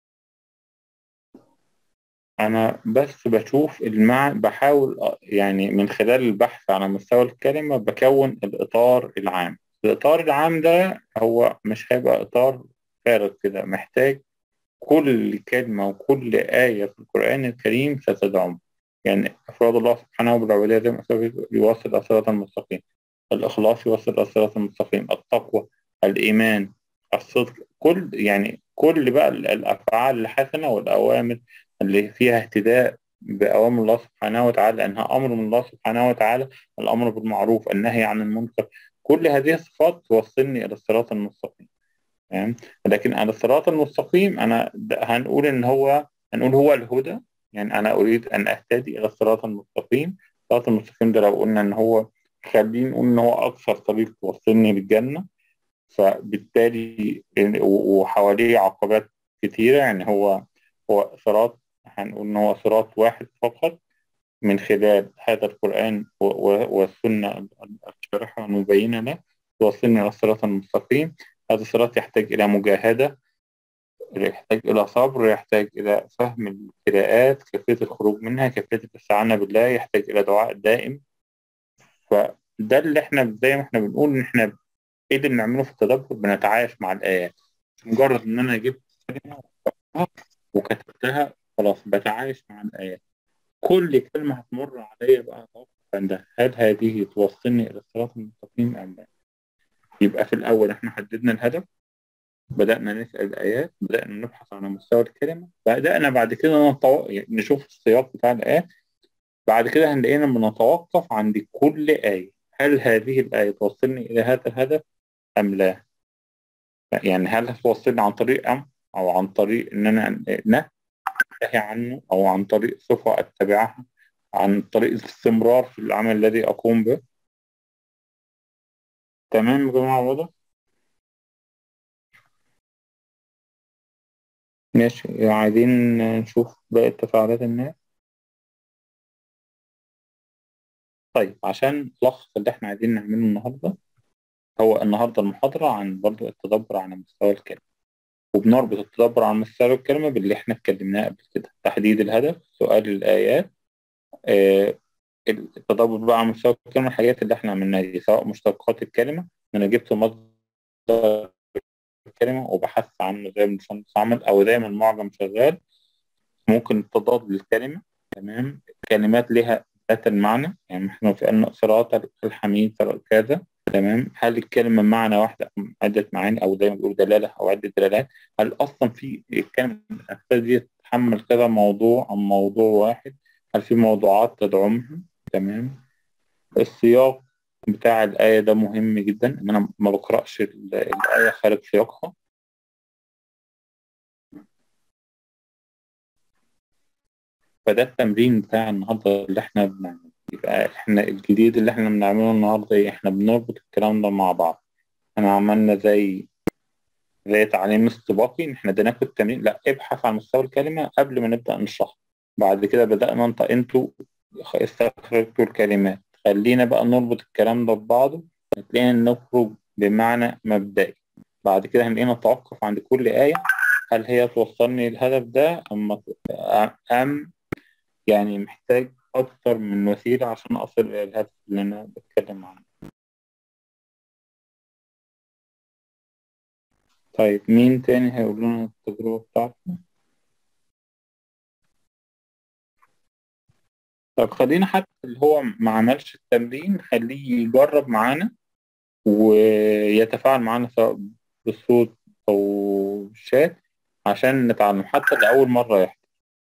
انا بس بشوف المع بحاول يعني من خلال البحث على مستوى الكلمة بكون الاطار العام الاطار العام ده هو مش هيبقى اطار فارغ كده محتاج كل كلمة وكل آية في القرآن الكريم ستدعم يعني إفراد الله سبحانه بالعبودية زي ما يوصل الصراط المستقيم الإخلاص يوصل الصراط المستقيم التقوى الإيمان الصدق كل يعني كل بقى الأفعال الحسنة والأوامر اللي فيها اهتداء بأوامر الله سبحانه وتعالى لأنها أمر من الله سبحانه وتعالى الأمر بالمعروف النهي عن المنكر كل هذه الصفات توصلني إلى الصراط المستقيم يعني لكن على الصراط المستقيم أنا هنقول إن هو هنقول هو الهدى يعني أنا أريد أن أهتدي إلى الصراط المستقيم الصراط المستقيم ده لو قلنا إن هو خلينا نقول إن هو أكثر طريق توصلني للجنة فبالتالي وحواليه عقبات كتيرة يعني هو هو صراط هنقول إن هو صراط واحد فقط من خلال هذا القرآن والسنة الشارحة والمبينة له توصلني إلى الصراط المستقيم هذا الصراط يحتاج إلى مجاهدة يحتاج إلى صبر يحتاج إلى فهم الابتلاءات كيفية الخروج منها كيفية الاستعانة بالله يحتاج إلى دعاء دائم فده اللي احنا زي ما احنا بنقول ان احنا ايه اللي بنعمله في التدبر بنتعايش مع الآيات مجرد ان انا جبت كلمة وكتبتها خلاص بتعايش مع الآيات كل كلمة هتمر عليا بقى عند هل هذه توصلني إلى الصراط المستقيم أم لا يبقى في الأول إحنا حددنا الهدف بدأنا نسأل الآيات بدأنا نبحث عن مستوى الكلمة بدأنا بعد كده نطو... يعني نشوف السياق بتاع الآيات بعد كده هنلاقينا بنتوقف عند كل آية هل هذه الآية توصلني إلى هذا الهدف أم لا يعني هل هتوصلني عن طريق أم أو عن طريق إن أنا ننتهي عنه أو عن طريق صفة أتبعها عن طريق الاستمرار في العمل الذي أقوم به تمام يا جماعة واضح؟ ماشي عايزين نشوف باقي تفاعلات الناس طيب عشان نلخص اللي احنا عايزين نعمله النهارده هو النهارده المحاضرة عن برضو التدبر على مستوى الكلمة وبنربط التدبر على مستوى الكلمة باللي احنا اتكلمناه قبل كده تحديد الهدف سؤال الآيات آه التدبر بقى على مستوى الكلمة الحاجات اللي احنا عملناها دي سواء مشتقات الكلمة أنا جبت مصدر الكلمة وبحثت عنه زي ما الباشمهندس عمل أو زي ما المعجم شغال ممكن تضاد للكلمة تمام كلمات لها ذات المعنى يعني احنا في أن صراط الحميد كذا تمام هل الكلمة معنى واحدة أم عدة معاني أو زي ما بيقولوا دلالة أو عدة دلالات هل أصلا في الكلمة دي تتحمل كذا موضوع أم موضوع واحد هل في موضوعات تدعمها تمام السياق بتاع الآية ده مهم جدا إن أنا ما بقرأش الآية خارج سياقها فده التمرين بتاع النهاردة اللي إحنا بنعمله يبقى إحنا الجديد اللي إحنا بنعمله النهاردة إيه إحنا بنربط الكلام ده مع بعض إحنا عملنا زي زي تعليم استباقي إن إحنا اديناكم التمرين لا ابحث عن مستوى الكلمة قبل ما نبدأ نشرح بعد كده بدأنا انت انتوا استخرجتوا الكلمات خلينا بقى نربط الكلام ده ببعضه هتلاقينا نخرج بمعنى مبدئي بعد كده هنلاقينا نتوقف عند كل آية هل هي توصلني للهدف ده أم أم يعني محتاج أكتر من وسيلة عشان أصل إلى الهدف اللي أنا بتكلم عنه طيب مين تاني هيقول لنا التجربة بتاعته؟ طب خلينا حتى اللي هو ما عملش التمرين خليه يجرب معانا ويتفاعل معانا سواء بالصوت أو شات عشان نتعلم حتى لأول مرة يحضر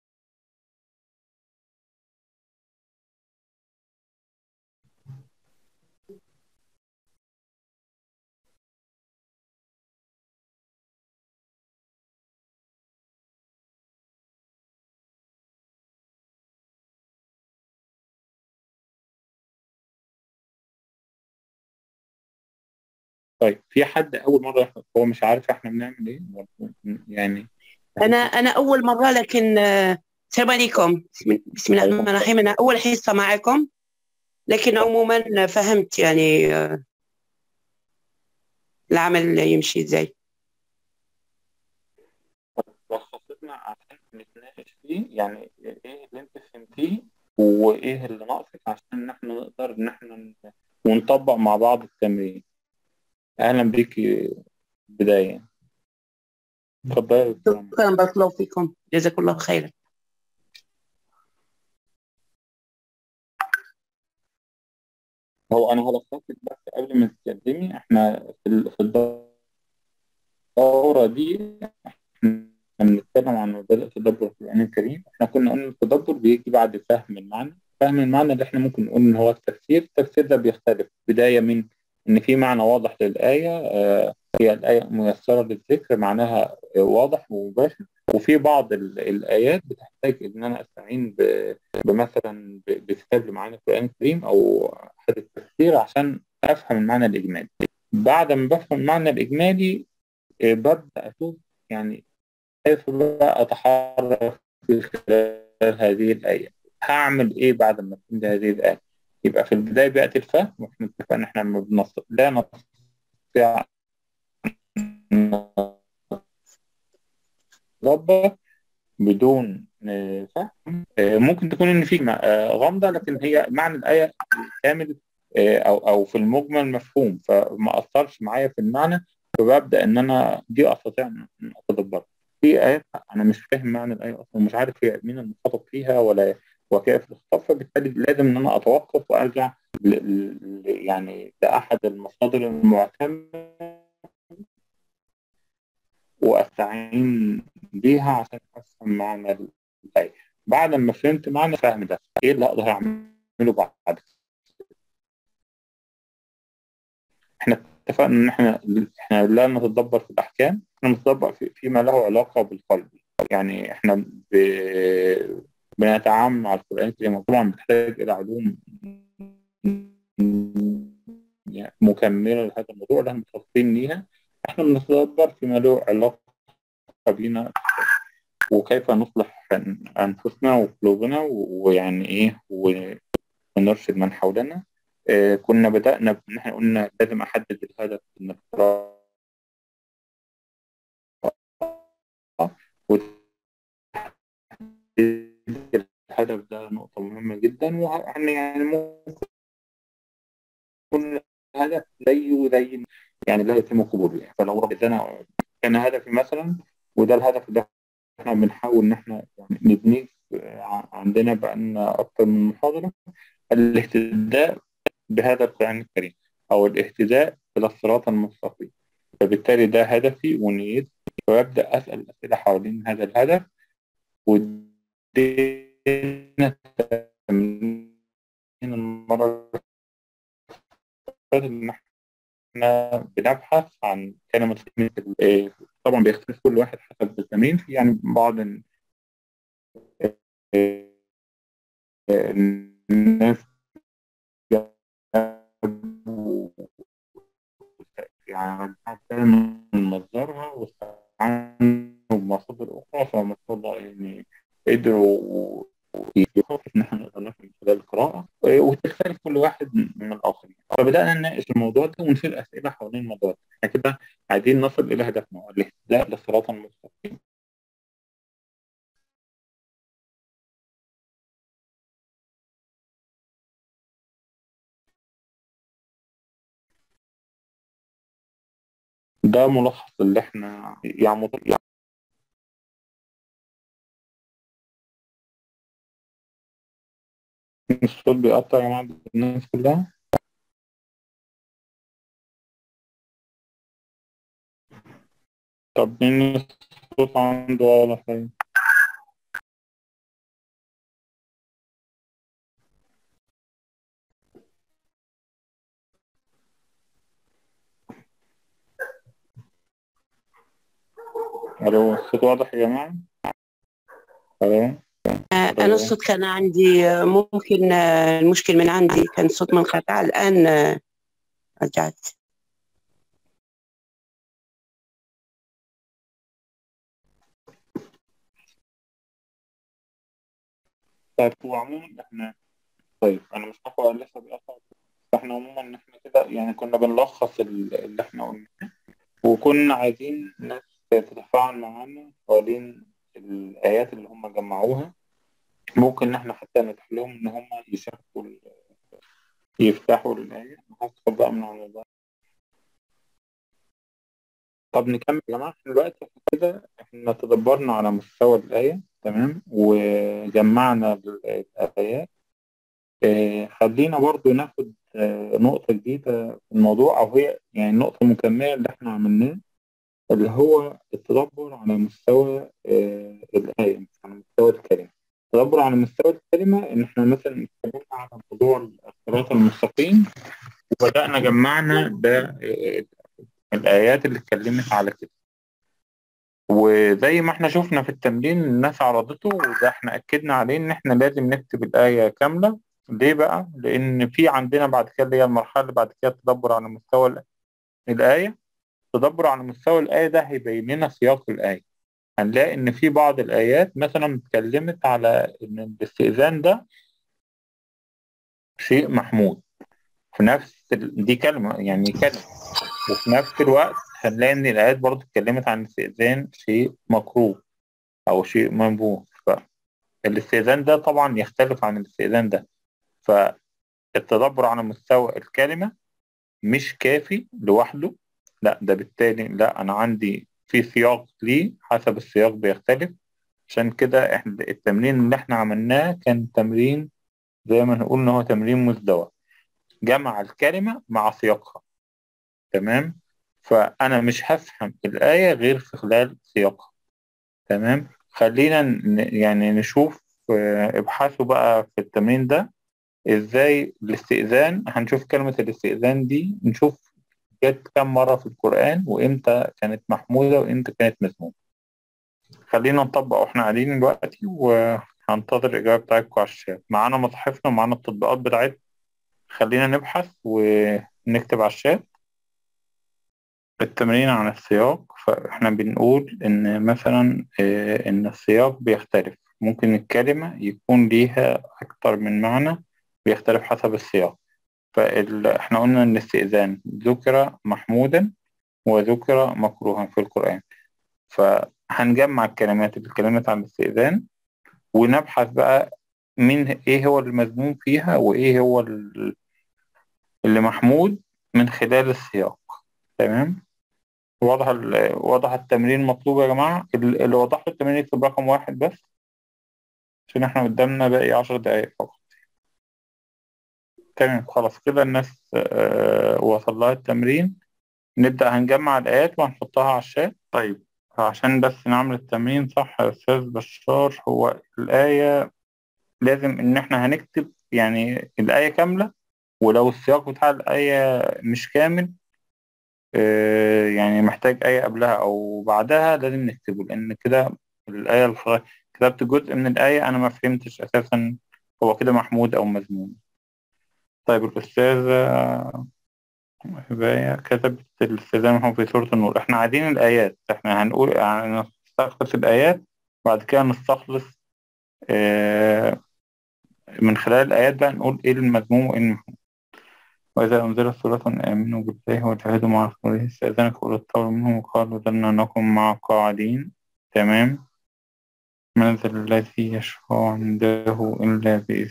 طيب في حد أول مرة يحضر هو مش عارف إحنا بنعمل إيه يعني أنا أنا أول مرة لكن السلام عليكم بسم الله الرحمن الرحيم أنا أول حصة معكم لكن عموما فهمت يعني العمل يمشي إزاي لخصتنا عشان نتناقش فيه يعني إيه اللي أنت فهمتيه وإيه اللي ناقصك عشان إحنا نقدر إن إحنا ونطبق مع بعض التمرين أهلا بيك بداية تفضلي شكرا بارك الله فيكم جزاكم الله خيرا هو أنا هلخص لك بس قبل ما تتكلمي إحنا في الدورة دي إحنا بنتكلم عن مبادئ التدبر في القرآن الكريم إحنا كنا قلنا التدبر بيجي بعد فهم المعنى فهم المعنى اللي إحنا ممكن نقول إن هو التفسير التفسير ده بيختلف بداية من إن في معنى واضح للآية آه هي الآية ميسرة للذكر معناها واضح ومباشر وفي بعض الآيات بتحتاج إن أنا أستعين بمثلا بكتاب اللي معانا في القرآن الكريم أو أحد التفسير عشان أفهم المعنى الإجمالي بعد ما بفهم المعنى الإجمالي ببدأ أشوف يعني كيف بقى أتحرك في خلال هذه الآية هعمل إيه بعد ما أفهم هذه الآية يبقى في البداية بيأتي الفهم وإحنا اتفقنا إحنا بنص... لا نستطيع نطبق بدون فهم ممكن تكون ان في غامضه لكن هي معنى الايه كامل او او في المجمل مفهوم فما اثرش معايا في المعنى فببدا ان انا دي استطيع ان اتدبرها في ايات انا مش فاهم معنى الايه اصلا ومش عارف هي مين المخاطب فيها ولا وكيف الخطاب فبالتالي لازم ان انا اتوقف وارجع ل- ل- يعني لأحد المصادر المعتمدة وأستعين بيها عشان أفهم معنى الآية بعد ما فهمت معنى الفهم ده إيه اللي أقدر أعمله بعد كده؟ إحنا اتفقنا إن إحنا إحنا لا نتدبر في الأحكام إحنا نتدبر في فيما له علاقة بالقلب يعني إحنا ب... بنتعامل مع القرآن الكريم طبعا بتحتاج إلى علوم يعني مكملة لهذا الموضوع اللي احنا متخصصين ليها احنا بنتدبر فيما له علاقة بينا وكيف نصلح أنفسنا وقلوبنا و- ويعني إيه و- ونرشد من حولنا آه، كنا بدأنا بإن احنا قلنا لازم أحدد الهدف من القراءة وتحديد الهدف ده نقطة مهمة جدا ويعني يعني ممكن يكون الهدف زيه زي يعني لا يتم قبوله يعني فلو ربنا كان هدفي مثلا وده الهدف اللي احنا بنحاول ان احنا يعني نبنيه ع- عندنا بقالنا اكتر من محاضرة الاهتداء بهذا القرآن الكريم او الاهتداء الى الصراط المستقيم فبالتالي ده هدفي ونيتي وابدا اسال اسئله حوالين هذا الهدف ودينا التمرين المره اللي فاتت ان احنا بنبحث عن كلمه كلمة ال- إيه، طبعا بيختلف كل واحد حسب التمرين في يعني بعض ال- إيه، الناس جابوا يعني حتى من مصدرها واستعانوا بمصادر أخرى فما شاء الله يعني قدروا يخفف إن إحنا نقدر نفهم من خلال القراءة وتختلف كل واحد من الآخر فبدأنا نناقش الموضوع ده ونثير أسئلة حوالين الموضوع ده إحنا كده عايزين نصل إلى هدفنا الاهتداء للصراط المستقيم ده ملخص اللي إحنا يعني مط- يعني الصوت بيقطع يا جماعة الناس كلها طب مين الصوت عنده واضح طيب؟ ألو الصوت واضح يا جماعة؟ ألو أنا الصوت كان عندي آه، ممكن آه، المشكل من عندي كان الصوت منقطع الآن آه، رجعت طيب هو عموما احنا طيب انا مش هقرا لسه بيقطع فاحنا عموما ان احنا كده يعني كنا بنلخص ال- اللي احنا قلناه وكنا عايزين ناس تتفاعل معانا حوالين الآيات اللي هم جمعوها ممكن ان احنا حتى نتيح لهم ان هم يشاركوا ال- يفتحوا الآية هدخل بقى من على الموبايل طب نكمل يا جماعة احنا دلوقتي احنا كده احنا تدبرنا على مستوى الآية تمام وجمعنا ال- الآيات اه خلينا برضو ناخد اه نقطة جديدة في الموضوع أو هي يعني نقطة مكملة اللي احنا عملناه اللي هو التدبر على مستوى اه الآية مش على مستوى الكلمة التدبر على مستوى الكلمة إن احنا مثلا اتكلمنا على موضوع الصراط المستقيم وبدأنا جمعنا ده اه الآيات اللي اتكلمت على كده وزي ما احنا شفنا في التمرين الناس عرضته وده احنا أكدنا عليه إن احنا لازم نكتب الآية كاملة ليه بقى؟ لأن في عندنا بعد كده اللي هي المرحلة اللي بعد كده التدبر على مستوى ال- الآية التدبر على مستوى الآية ده هيبين لنا سياق الآية هنلاقي إن في بعض الآيات مثلا اتكلمت على إن الاستئذان ده شيء محمود في نفس ال... دي كلمة يعني كلمة وفي نفس الوقت هنلاقي إن الآيات برضه اتكلمت عن الاستئذان شيء مكروه أو شيء منبوه فالاستئذان ده طبعا يختلف عن الاستئذان ده فالتدبر على مستوى الكلمة مش كافي لوحده لا ده بالتالي لا أنا عندي في سياق ليه حسب السياق بيختلف عشان كده احنا التمرين اللي احنا عملناه كان تمرين زي ما نقول ان هو تمرين مزدوج جمع الكلمة مع سياقها تمام فأنا مش هفهم الآية غير في خلال سياقها تمام خلينا ن- يعني نشوف آه، ابحثوا بقى في التمرين ده ازاي الاستئذان هنشوف كلمة الاستئذان دي نشوف جت كم مرة في القرآن وإمتى كانت محمودة وإمتى كانت مذمومة خلينا نطبق واحنا قاعدين دلوقتي وهنتظر الإجابة بتاعتكم على الشات معانا مصاحفنا ومعانا التطبيقات بتاعتنا خلينا نبحث ونكتب على الشات التمرين عن السياق فإحنا بنقول إن مثلا آه، إن السياق بيختلف ممكن الكلمة يكون ليها أكتر من معنى بيختلف حسب السياق فإحنا قلنا إن الاستئذان ذكر محمودا وذكر مكروها في القرآن فهنجمع الكلمات الكلمات عن الاستئذان ونبحث بقى مين إيه هو المذموم فيها وإيه هو ال- اللي محمود من خلال السياق تمام واضح ال- واضح التمرين مطلوب يا جماعة ال- اللي وضح له التمرين يكتب رقم واحد بس عشان احنا قدامنا باقي عشر دقايق فقط تمام خلاص كده الناس آه، وصل لها التمرين نبدأ هنجمع الآيات وهنحطها على الشات طيب عشان بس نعمل التمرين صح يا أستاذ بشار هو الآية لازم إن احنا هنكتب يعني الآية كاملة ولو السياق بتاع الآية مش كامل آه، يعني محتاج آية قبلها أو بعدها لازم نكتبه لأن كده الآية الخ- كتبت جزء من الآية أنا ما فهمتش أساسا هو كده محمود أو مذموم طيب الأستاذة هباية كتبت الاستئذان في سورة النور احنا عايزين الآيات احنا هنقول يعني نستخلص الآيات بعد كده نستخلص آه، من خلال الآيات بقى نقول إيه المذموم وإيه المحمود وإذا أنزلت سورة آمنوا بالله وجاهدوا مع رسوله استأذنك أولو الطول منهم وقالوا ذلنا نكن مع قاعدين تمام من ذا الذي يشفع عنده إلا بإذنه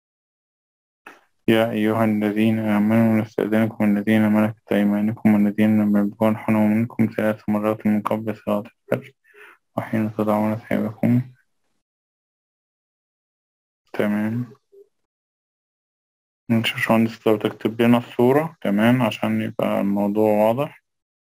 يا أيها الذين آمنوا نستأذنكم الذين ملكت أيمانكم والذين لم يبلغوا الحلم منكم ثلاث مرات من قبل صلاة الفجر وحين تضعون ثيابكم تمام مش باشمهندس لو تكتب لنا الصورة تمام عشان يبقى الموضوع واضح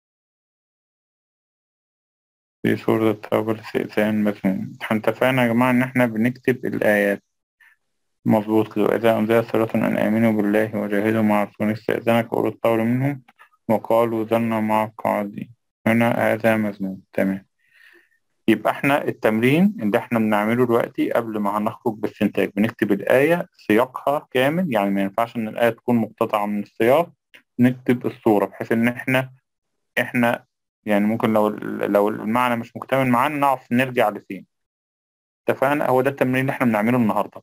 في سورة التوبة الاستئذان مذموم احنا اتفقنا يا جماعة إن احنا بنكتب الآيات مظبوط كده وإذا أنزلت سورة أن آمنوا بالله وجاهدوا مع رسول استئذنك أولو الطول منهم وقالوا ذلنا مع القاعدين هنا هذا مذموم تمام يبقى احنا التمرين اللي احنا بنعمله دلوقتي قبل ما هنخرج باستنتاج بنكتب الآية سياقها كامل يعني ما ينفعش إن الآية تكون مقتطعة من السياق نكتب الصورة بحيث إن احنا احنا يعني ممكن لو لو المعنى مش مكتمل معانا نعرف نرجع لفين اتفقنا هو ده التمرين اللي احنا بنعمله النهارده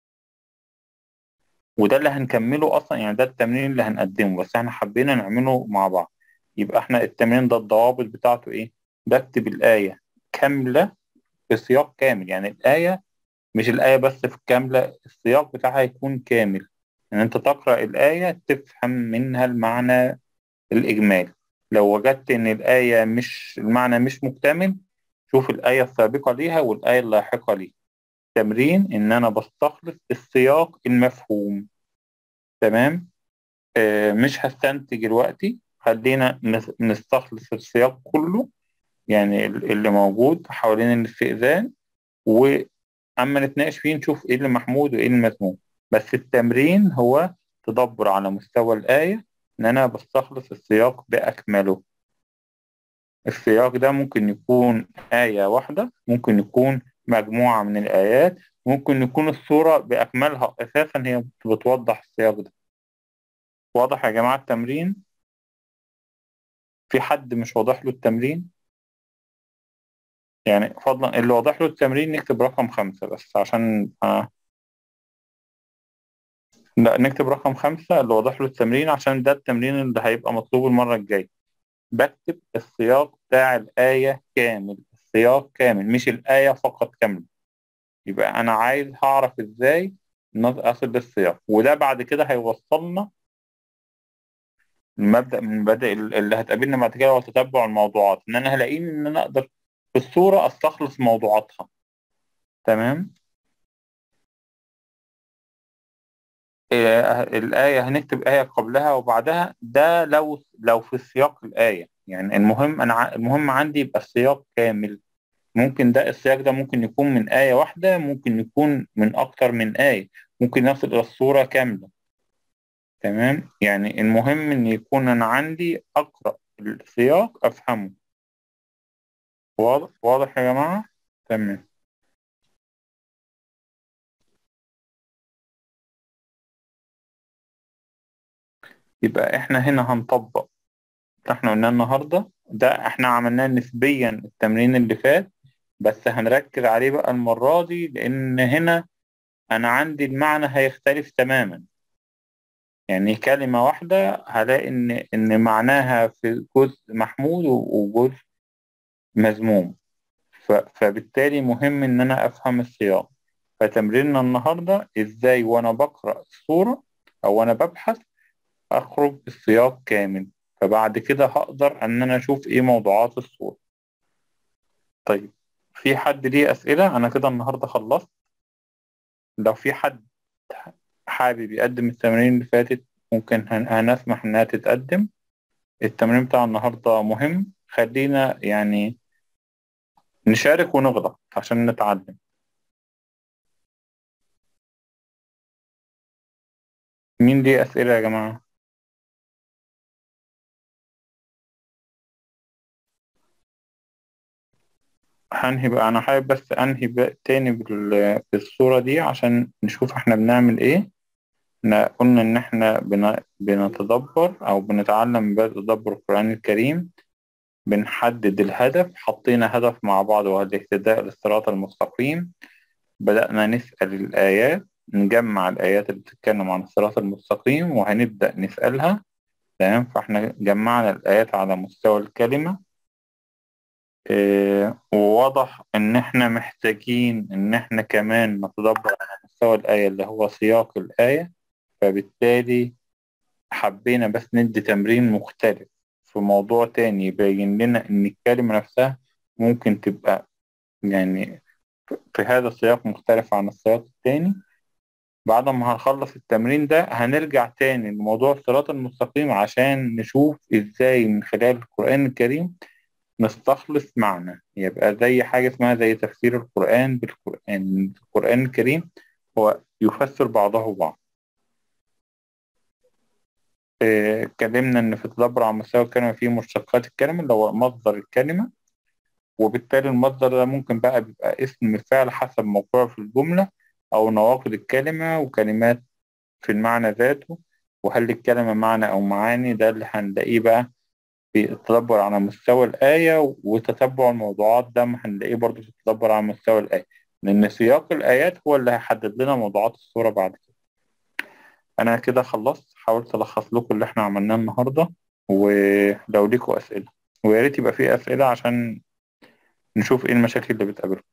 وده اللي هنكمله اصلا يعني ده التمرين اللي هنقدمه بس احنا حبينا نعمله مع بعض يبقى احنا التمرين ده الضوابط بتاعته ايه بكتب الآية كاملة في سياق كامل يعني الآية مش الآية بس في كاملة السياق بتاعها يكون كامل ان يعني انت تقرأ الآية تفهم منها المعنى الإجمالي لو وجدت ان الآية مش المعنى مش مكتمل شوف الآية السابقة ليها والآية اللاحقة ليها تمرين ان انا بستخلص السياق المفهوم تمام آه مش هستنتج دلوقتي خلينا نس- نستخلص السياق كله يعني ال- اللي موجود حوالين الاستئذان واما نتناقش فيه نشوف ايه اللي محمود وايه اللي مذموم بس التمرين هو تدبر على مستوى الآية ان انا بستخلص السياق بأكمله السياق ده ممكن يكون آية واحدة ممكن يكون مجموعة من الآيات ممكن يكون الصورة بأكملها أساسا هي بتوضح السياق ده واضح يا جماعة التمرين في حد مش واضح له التمرين يعني فضلا اللي واضح له التمرين نكتب رقم خمسة بس عشان آه. لا نكتب رقم خمسة اللي واضح له التمرين عشان ده التمرين اللي هيبقى مطلوب المرة الجاية بكتب السياق بتاع الآية كامل السياق كامل مش الآية فقط كاملة يبقى أنا عايز هعرف إزاي نص- أصل للسياق وده بعد كده هيوصلنا المبدأ من المبادئ اللي هتقابلنا بعد كده هو تتبع الموضوعات إن أنا هلاقيني إن أنا أقدر في الصورة أستخلص موضوعاتها تمام آه، الآية هنكتب آية قبلها وبعدها ده لو لو في سياق الآية يعني المهم أنا ع- المهم عندي يبقى السياق كامل ممكن ده السياق ده ممكن يكون من آية واحدة ممكن يكون من أكتر من آية ممكن يصل إلى الصورة كاملة تمام يعني المهم إن يكون أنا عندي أقرأ السياق أفهمه واضح واضح يا جماعة تمام يبقى إحنا هنا هنطبق اللي إحنا قلناه النهاردة ده إحنا عملناه نسبيا التمرين اللي فات بس هنركز عليه بقى المرة دي لأن هنا أنا عندي المعنى هيختلف تماما يعني كلمة واحدة هلاقي إن إن معناها في جزء محمود وجزء مذموم ف- فبالتالي مهم إن أنا أفهم السياق فتمريننا النهاردة إزاي وأنا بقرأ الصورة أو أنا ببحث أخرج السياق كامل فبعد كده هقدر إن أنا أشوف إيه موضوعات الصورة طيب في حد ليه أسئلة أنا كده النهاردة خلصت لو في حد حابب يقدم التمارين اللي فاتت ممكن هن- هنسمح إنها تتقدم التمرين بتاع النهاردة مهم خلينا يعني نشارك ونغلط عشان نتعلم مين ليه أسئلة يا جماعة؟ هنهي بقى أنا حابب بس أنهي بقى تاني بال- بالصورة دي عشان نشوف إحنا بنعمل إيه إحنا قلنا إن إحنا بن- بنتدبر أو بنتعلم بقى تدبر القرآن الكريم بنحدد الهدف حطينا هدف مع بعض وهو الاهتداء للصراط المستقيم بدأنا نسأل الآيات نجمع الآيات اللي بتتكلم عن الصراط المستقيم وهنبدأ نسألها تمام فإحنا جمعنا الآيات على مستوى الكلمة إيه وواضح إن إحنا محتاجين إن إحنا كمان نتدبر على مستوى الآية اللي هو سياق الآية فبالتالي حبينا بس ندي تمرين مختلف في موضوع تاني يبين لنا إن الكلمة نفسها ممكن تبقى يعني في هذا السياق مختلف عن السياق التاني بعد ما هنخلص التمرين ده هنرجع تاني لموضوع الصراط المستقيم عشان نشوف ازاي من خلال القرآن الكريم نستخلص معنى يبقى زي حاجة اسمها زي تفسير القرآن بالقرآن القرآن الكريم هو يفسر بعضه بعض آه، اتكلمنا ان في التدبر على مستوى الكلمة فيه مشتقات الكلمة اللي هو مصدر الكلمة وبالتالي المصدر ده ممكن بقى بيبقى اسم فعل حسب موقعه في الجملة أو نواقض الكلمة وكلمات في المعنى ذاته وهل الكلمة معنى أو معاني ده اللي هنلاقيه بقى في التدبر على مستوى الآية وتتبع الموضوعات ده ما هنلاقيه برضه في التدبر على مستوى الآية لأن سياق الآيات هو اللي هيحدد لنا موضوعات الصورة بعد كده أنا كده خلصت حاولت ألخص لكم اللي إحنا عملناه النهاردة ولو ليكوا أسئلة ويا ريت يبقى فيه أسئلة عشان نشوف إيه المشاكل اللي بتقابلكم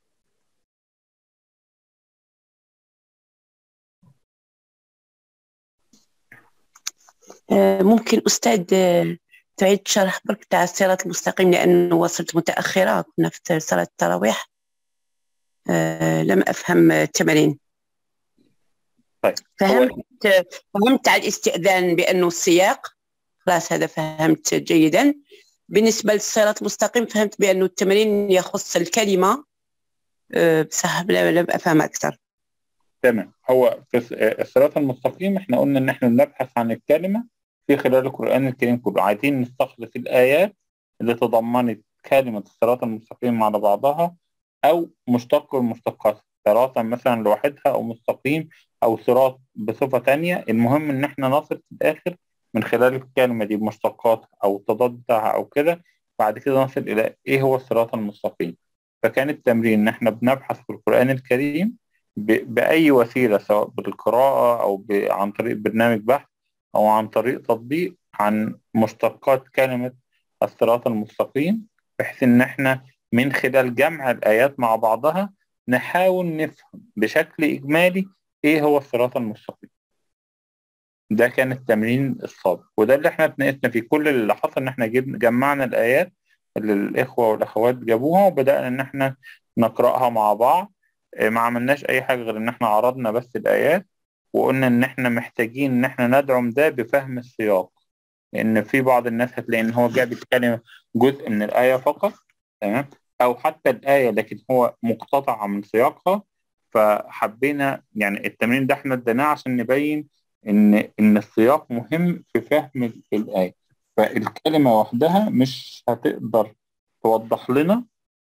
آه، ممكن أستاذ آه، تعيد شرح برك تاع الصراط المستقيم لأنه وصلت متأخرة كنا في صلاة التراويح آه، لم أفهم التمارين طيب فهمت فهمت على الاستئذان بأنه السياق خلاص هذا فهمت جيدا بالنسبة للصراط المستقيم فهمت بأنه التمرين يخص الكلمة آه، بصح لا- لم أفهم أكثر تمام هو في الس- الصراط المستقيم احنا قلنا ان احنا بنبحث عن الكلمة في خلال القرآن الكريم كله عايزين نستخلص الآيات اللي تضمنت كلمة الصراط المستقيم على بعضها أو مشتق المشتقات صراطا مثلا لوحدها أو مستقيم أو صراط بصفة تانية المهم إن احنا نصل في الآخر من خلال الكلمة دي بمشتقاتها أو التضاد بتاعها أو كده بعد كده نصل إلى إيه هو الصراط المستقيم فكان التمرين إن احنا بنبحث في القرآن الكريم ب- بأي وسيلة سواء بالقراءة أو ب- عن طريق برنامج بحث أو عن طريق تطبيق عن مشتقات كلمة الصراط المستقيم بحيث إن إحنا من خلال جمع الآيات مع بعضها نحاول نفهم بشكل إجمالي إيه هو الصراط المستقيم ده كان التمرين السابق وده اللي إحنا اتناقشنا فيه كل اللي حصل إن إحنا جبنا جمعنا الآيات اللي الإخوة والأخوات جابوها وبدأنا إن إحنا نقرأها مع بعض إيه، ما عملناش اي حاجه غير ان احنا عرضنا بس الايات وقلنا ان احنا محتاجين ان احنا ندعم ده بفهم السياق لان في بعض الناس هتلاقي ان هو جاء بيتكلم جزء من الايه فقط تمام او حتى الايه لكن هو مقتطعه من سياقها فحبينا يعني التمرين ده احنا اديناه عشان نبين ان ان السياق مهم في فهم الايه فالكلمه وحدها مش هتقدر توضح لنا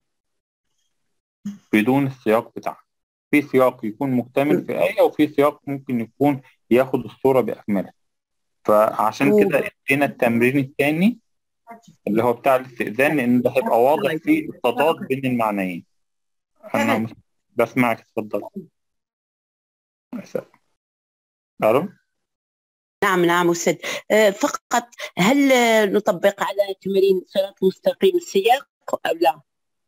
بدون السياق بتاعها في سياق يكون مكتمل في آية وفي سياق ممكن يكون ياخد الصورة بأكملها فعشان كده ادينا التمرين الثاني اللي هو بتاع الاستئذان لأن ده هيبقى واضح فيه التضاد بين المعنيين أنا بسمعك اتفضل ألو نعم نعم أستاذ فقط هل نطبق على تمرين صراط مستقيم السياق أو لا؟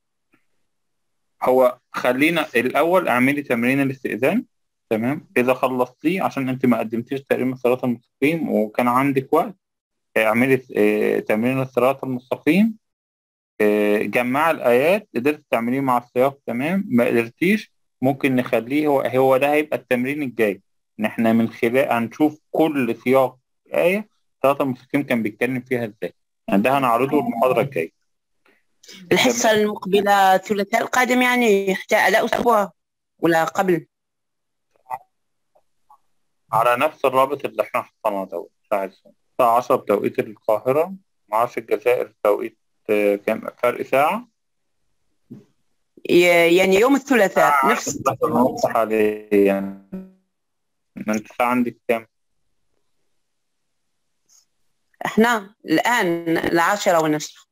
هو خلينا الاول اعملي تمرين الاستئذان تمام اذا خلصتيه عشان انت ما قدمتيش تقريبا الصراط المستقيم وكان عندك وقت اعملي تمرين الصراط المستقيم جمع الايات قدرت تعمليه مع السياق تمام ما قدرتيش ممكن نخليه هو هو ده هيبقى التمرين الجاي ان احنا من خلال هنشوف كل سياق ايه الصراط المستقيم كان بيتكلم فيها ازاي يعني ده هنعرضه المحاضره الجايه الحصة المقبلة الثلاثاء القادم يعني حتى على أسبوع ولا قبل على نفس الرابط اللي احنا حطيناه دوت بتاع الساعة 10 بتوقيت القاهرة معرفش الجزائر توقيت كام فرق ساعة يعني يوم الثلاثاء نفس عليه يعني انت الساعة عندك كام؟ احنا الآن العاشرة ونصف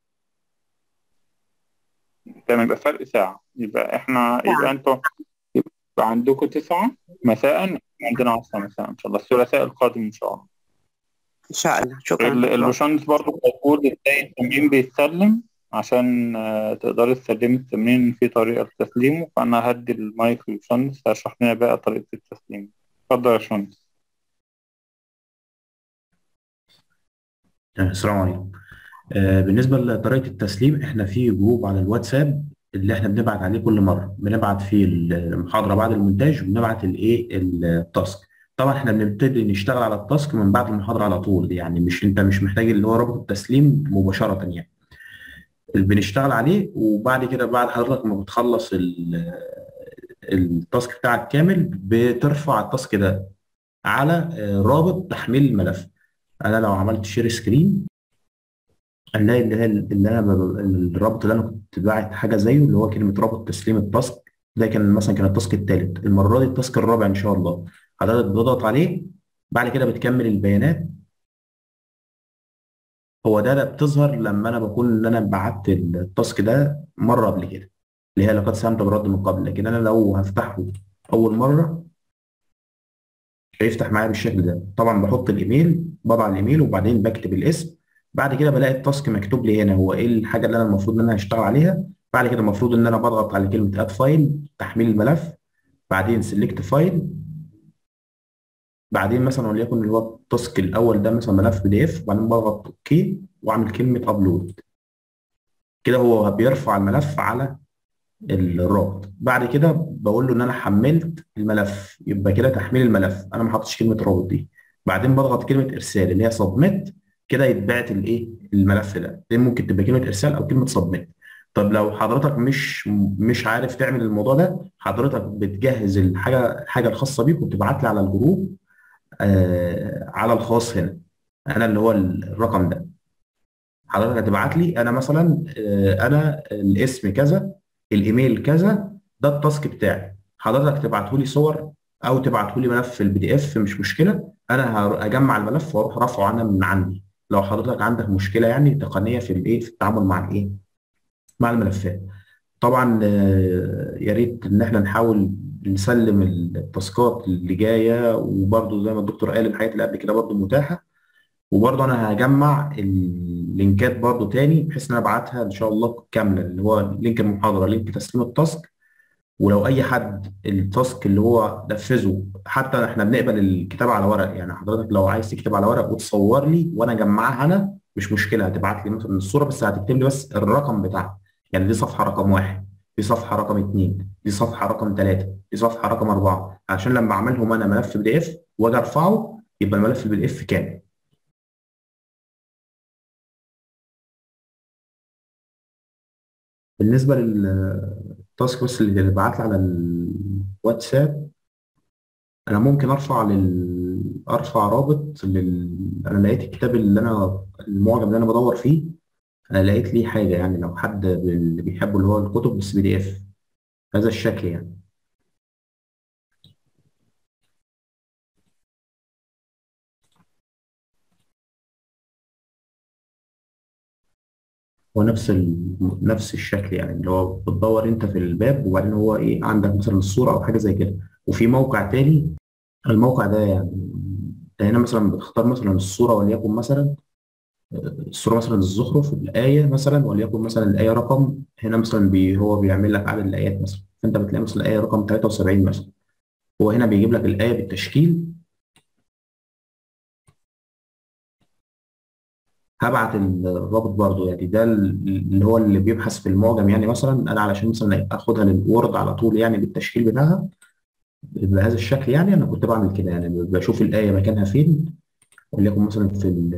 تمام يبقى فرق ساعة يبقى احنا يبقى انتوا يبقى عندكم تسعة مساء عندنا عشرة مساء ان شاء الله الثلاثاء القادم ان شاء الله ان شاء الله شكرا الباشمهندس برضه هيقول ازاي التمرين بيتسلم عشان تقدري تسلمي التمرين في طريقة لتسليمه فأنا هدي المايك للباشمهندس هشرح لنا بقى طريقة التسليم اتفضل يا باشمهندس السلام عليكم آه بالنسبة لطريقة التسليم احنا في جروب على الواتساب اللي احنا بنبعت عليه كل مرة بنبعت فيه المحاضرة بعد المونتاج وبنبعت الايه التاسك طبعا احنا بنبتدي نشتغل على التاسك من بعد المحاضرة على طول يعني مش انت مش محتاج اللي هو رابط التسليم مباشرة يعني اللي بنشتغل عليه وبعد كده بعد حضرتك ما بتخلص التاسك بتاعك كامل بترفع التاسك ده على رابط تحميل الملف انا لو عملت شير سكرين هنلاقي اللي هي اللي انا الرابط اللي انا كنت باعت حاجه زيه اللي هو كلمه رابط تسليم التاسك ده كان مثلا كان التاسك الثالث المره دي التاسك الرابع ان شاء الله حضرتك بتضغط عليه بعد كده بتكمل البيانات هو ده, ده بتظهر لما انا بكون ان انا بعت التاسك ده مره قبل كده اللي هي لقد ساهمت برد من قبل لكن انا لو هفتحه اول مره هيفتح معايا بالشكل ده طبعا بحط الايميل بضع الايميل وبعدين بكتب الاسم بعد كده بلاقي التاسك مكتوب لي هنا هو ايه الحاجه اللي انا المفروض ان انا هشتغل عليها بعد كده المفروض ان انا بضغط على كلمه اد فايل تحميل الملف بعدين سيلكت فايل بعدين مثلا وليكن اللي هو التاسك الاول ده مثلا ملف بي دي اف وبعدين بضغط اوكي واعمل كلمه ابلود كده هو بيرفع الملف على الرابط بعد كده بقول له ان انا حملت الملف يبقى كده تحميل الملف انا ما حطيتش كلمه رابط دي بعدين بضغط كلمه ارسال اللي هي سبميت كده يتبعت الايه الملف ده دي ممكن تبقى كلمه ارسال او كلمه سبميت طب لو حضرتك مش مش عارف تعمل الموضوع ده حضرتك بتجهز الحاجه الحاجه الخاصه بيك وبتبعت لي على الجروب آه على الخاص هنا انا اللي هو الرقم ده حضرتك هتبعت لي انا مثلا آه انا الاسم كذا الايميل كذا ده التاسك بتاعي حضرتك تبعته لي صور او تبعته لي ملف في البي دي اف مش مشكله انا هجمع الملف واروح رافعه انا من عندي لو حضرتك عندك مشكله يعني تقنيه في الايه في التعامل مع الايه مع الملفات طبعا يا ريت ان احنا نحاول نسلم التاسكات اللي جايه وبرده زي ما الدكتور قال الحاجات اللي قبل كده برده متاحه وبرده انا هجمع اللينكات برده تاني بحيث ان انا ابعتها ان شاء الله كامله اللي هو لينك المحاضره لينك تسليم التاسك ولو اي حد التاسك اللي هو نفذه حتى احنا بنقبل الكتابه على ورق يعني حضرتك لو عايز تكتب على ورق وتصور لي وانا اجمعها انا مش مشكله هتبعت لي مثلا الصوره بس هتكتب لي بس الرقم بتاعها يعني دي صفحه رقم واحد دي صفحة رقم اتنين دي صفحة رقم تلاتة دي صفحة رقم أربعة عشان لما أعملهم أنا ملف بي دي إف وأجي أرفعه يبقى الملف البي دي إف كامل بالنسبة للتاسك بس اللي بعت لي على الواتساب أنا ممكن أرفع لل أرفع رابط لل أنا لقيت الكتاب اللي أنا المعجم اللي أنا بدور فيه أنا لقيت ليه حاجة يعني لو حد اللي بيحبه اللي هو الكتب بس بي دي إف هذا الشكل يعني هو نفس ال... نفس الشكل يعني اللي هو بتدور انت في الباب وبعدين هو ايه عندك مثلا الصورة او حاجة زي كده وفي موقع تاني الموقع ده يعني انت هنا مثلا بتختار مثلا الصورة وليكن مثلا الصورة مثلا الزخرف الآية مثلا وليكن مثلا الآية رقم هنا مثلا بي هو بيعمل لك عدد الآيات مثلا فأنت بتلاقي مثلا الآية رقم 73 مثلا هو هنا بيجيب لك الآية بالتشكيل هبعت الرابط برضو يعني ده اللي هو اللي بيبحث في المعجم يعني مثلا انا علشان مثلا اخدها للوورد على طول يعني بالتشكيل بتاعها بهذا الشكل يعني انا كنت بعمل كده يعني بشوف الايه مكانها فين وليكن مثلا في ال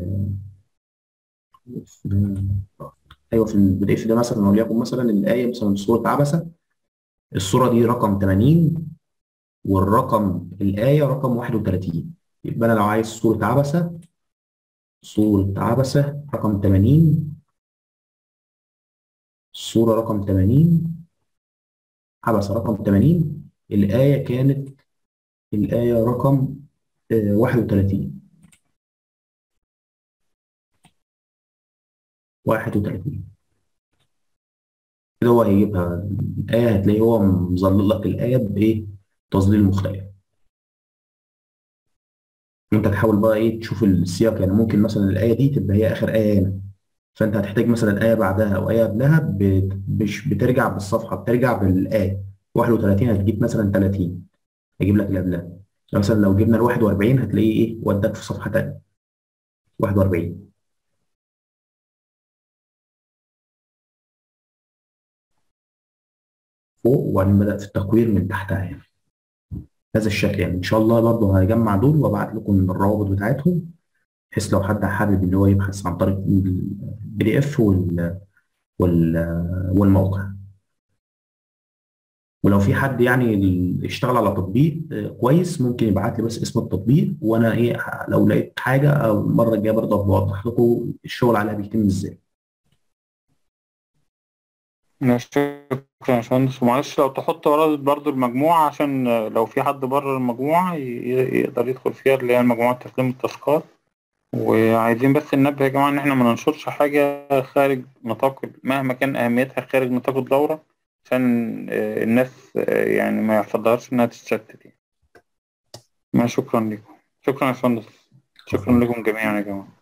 في ايوه في البي دي اف ده مثلا وليكن مثلا الايه مثلا سوره عبسه السوره دي رقم 80 والرقم الايه رقم 31 يبقى انا لو عايز سوره عبسه سورة عبسة رقم 80 السورة رقم 80 عبسة رقم 80 الآية كانت الآية رقم آه، 31 31 كده هو هيجيبها الآية هتلاقيه هو مظلل لك الآية بإيه؟ تظليل مختلف انت تحاول بقى ايه تشوف السياق يعني ممكن مثلا الايه دي تبقى هي اخر ايه هنا فانت هتحتاج مثلا ايه بعدها او ايه قبلها بت- مش بترجع بالصفحه بترجع بالايه 31 هتجيب مثلا 30 هيجيب لك اللي قبلها مثلا لو جبنا ال 41 هتلاقيه ايه وداك في صفحه ثانيه 41 فوق وبعدين بدأ في التكوير من تحتها يعني هذا الشكل يعني ان شاء الله برضه هجمع دول وابعت لكم الروابط بتاعتهم بحيث لو حد حابب ان هو يبحث عن طريق البي دي اف وال وال والموقع ولو في حد يعني اشتغل على تطبيق آه، كويس ممكن يبعت لي بس اسم التطبيق وانا ايه ح- لو لقيت حاجه او المره الجايه برضه بوضح لكم الشغل عليها بيتم ازاي شكرا يا باشمهندس ومعلش لو تحط ورا برضو المجموعة عشان لو في حد بره المجموعة ي- ي- يقدر يدخل فيها اللي هي مجموعة تسليم التاسكات وعايزين بس ننبه يا جماعة إن إحنا ما ننشرش حاجة خارج نطاق مهما كان أهميتها خارج نطاق الدورة عشان آه، الناس آه، يعني ما يحفظهاش إنها تتشتت يعني ما شكرا لكم شكرا يا باشمهندس شكرا لكم جميعا يا جماعة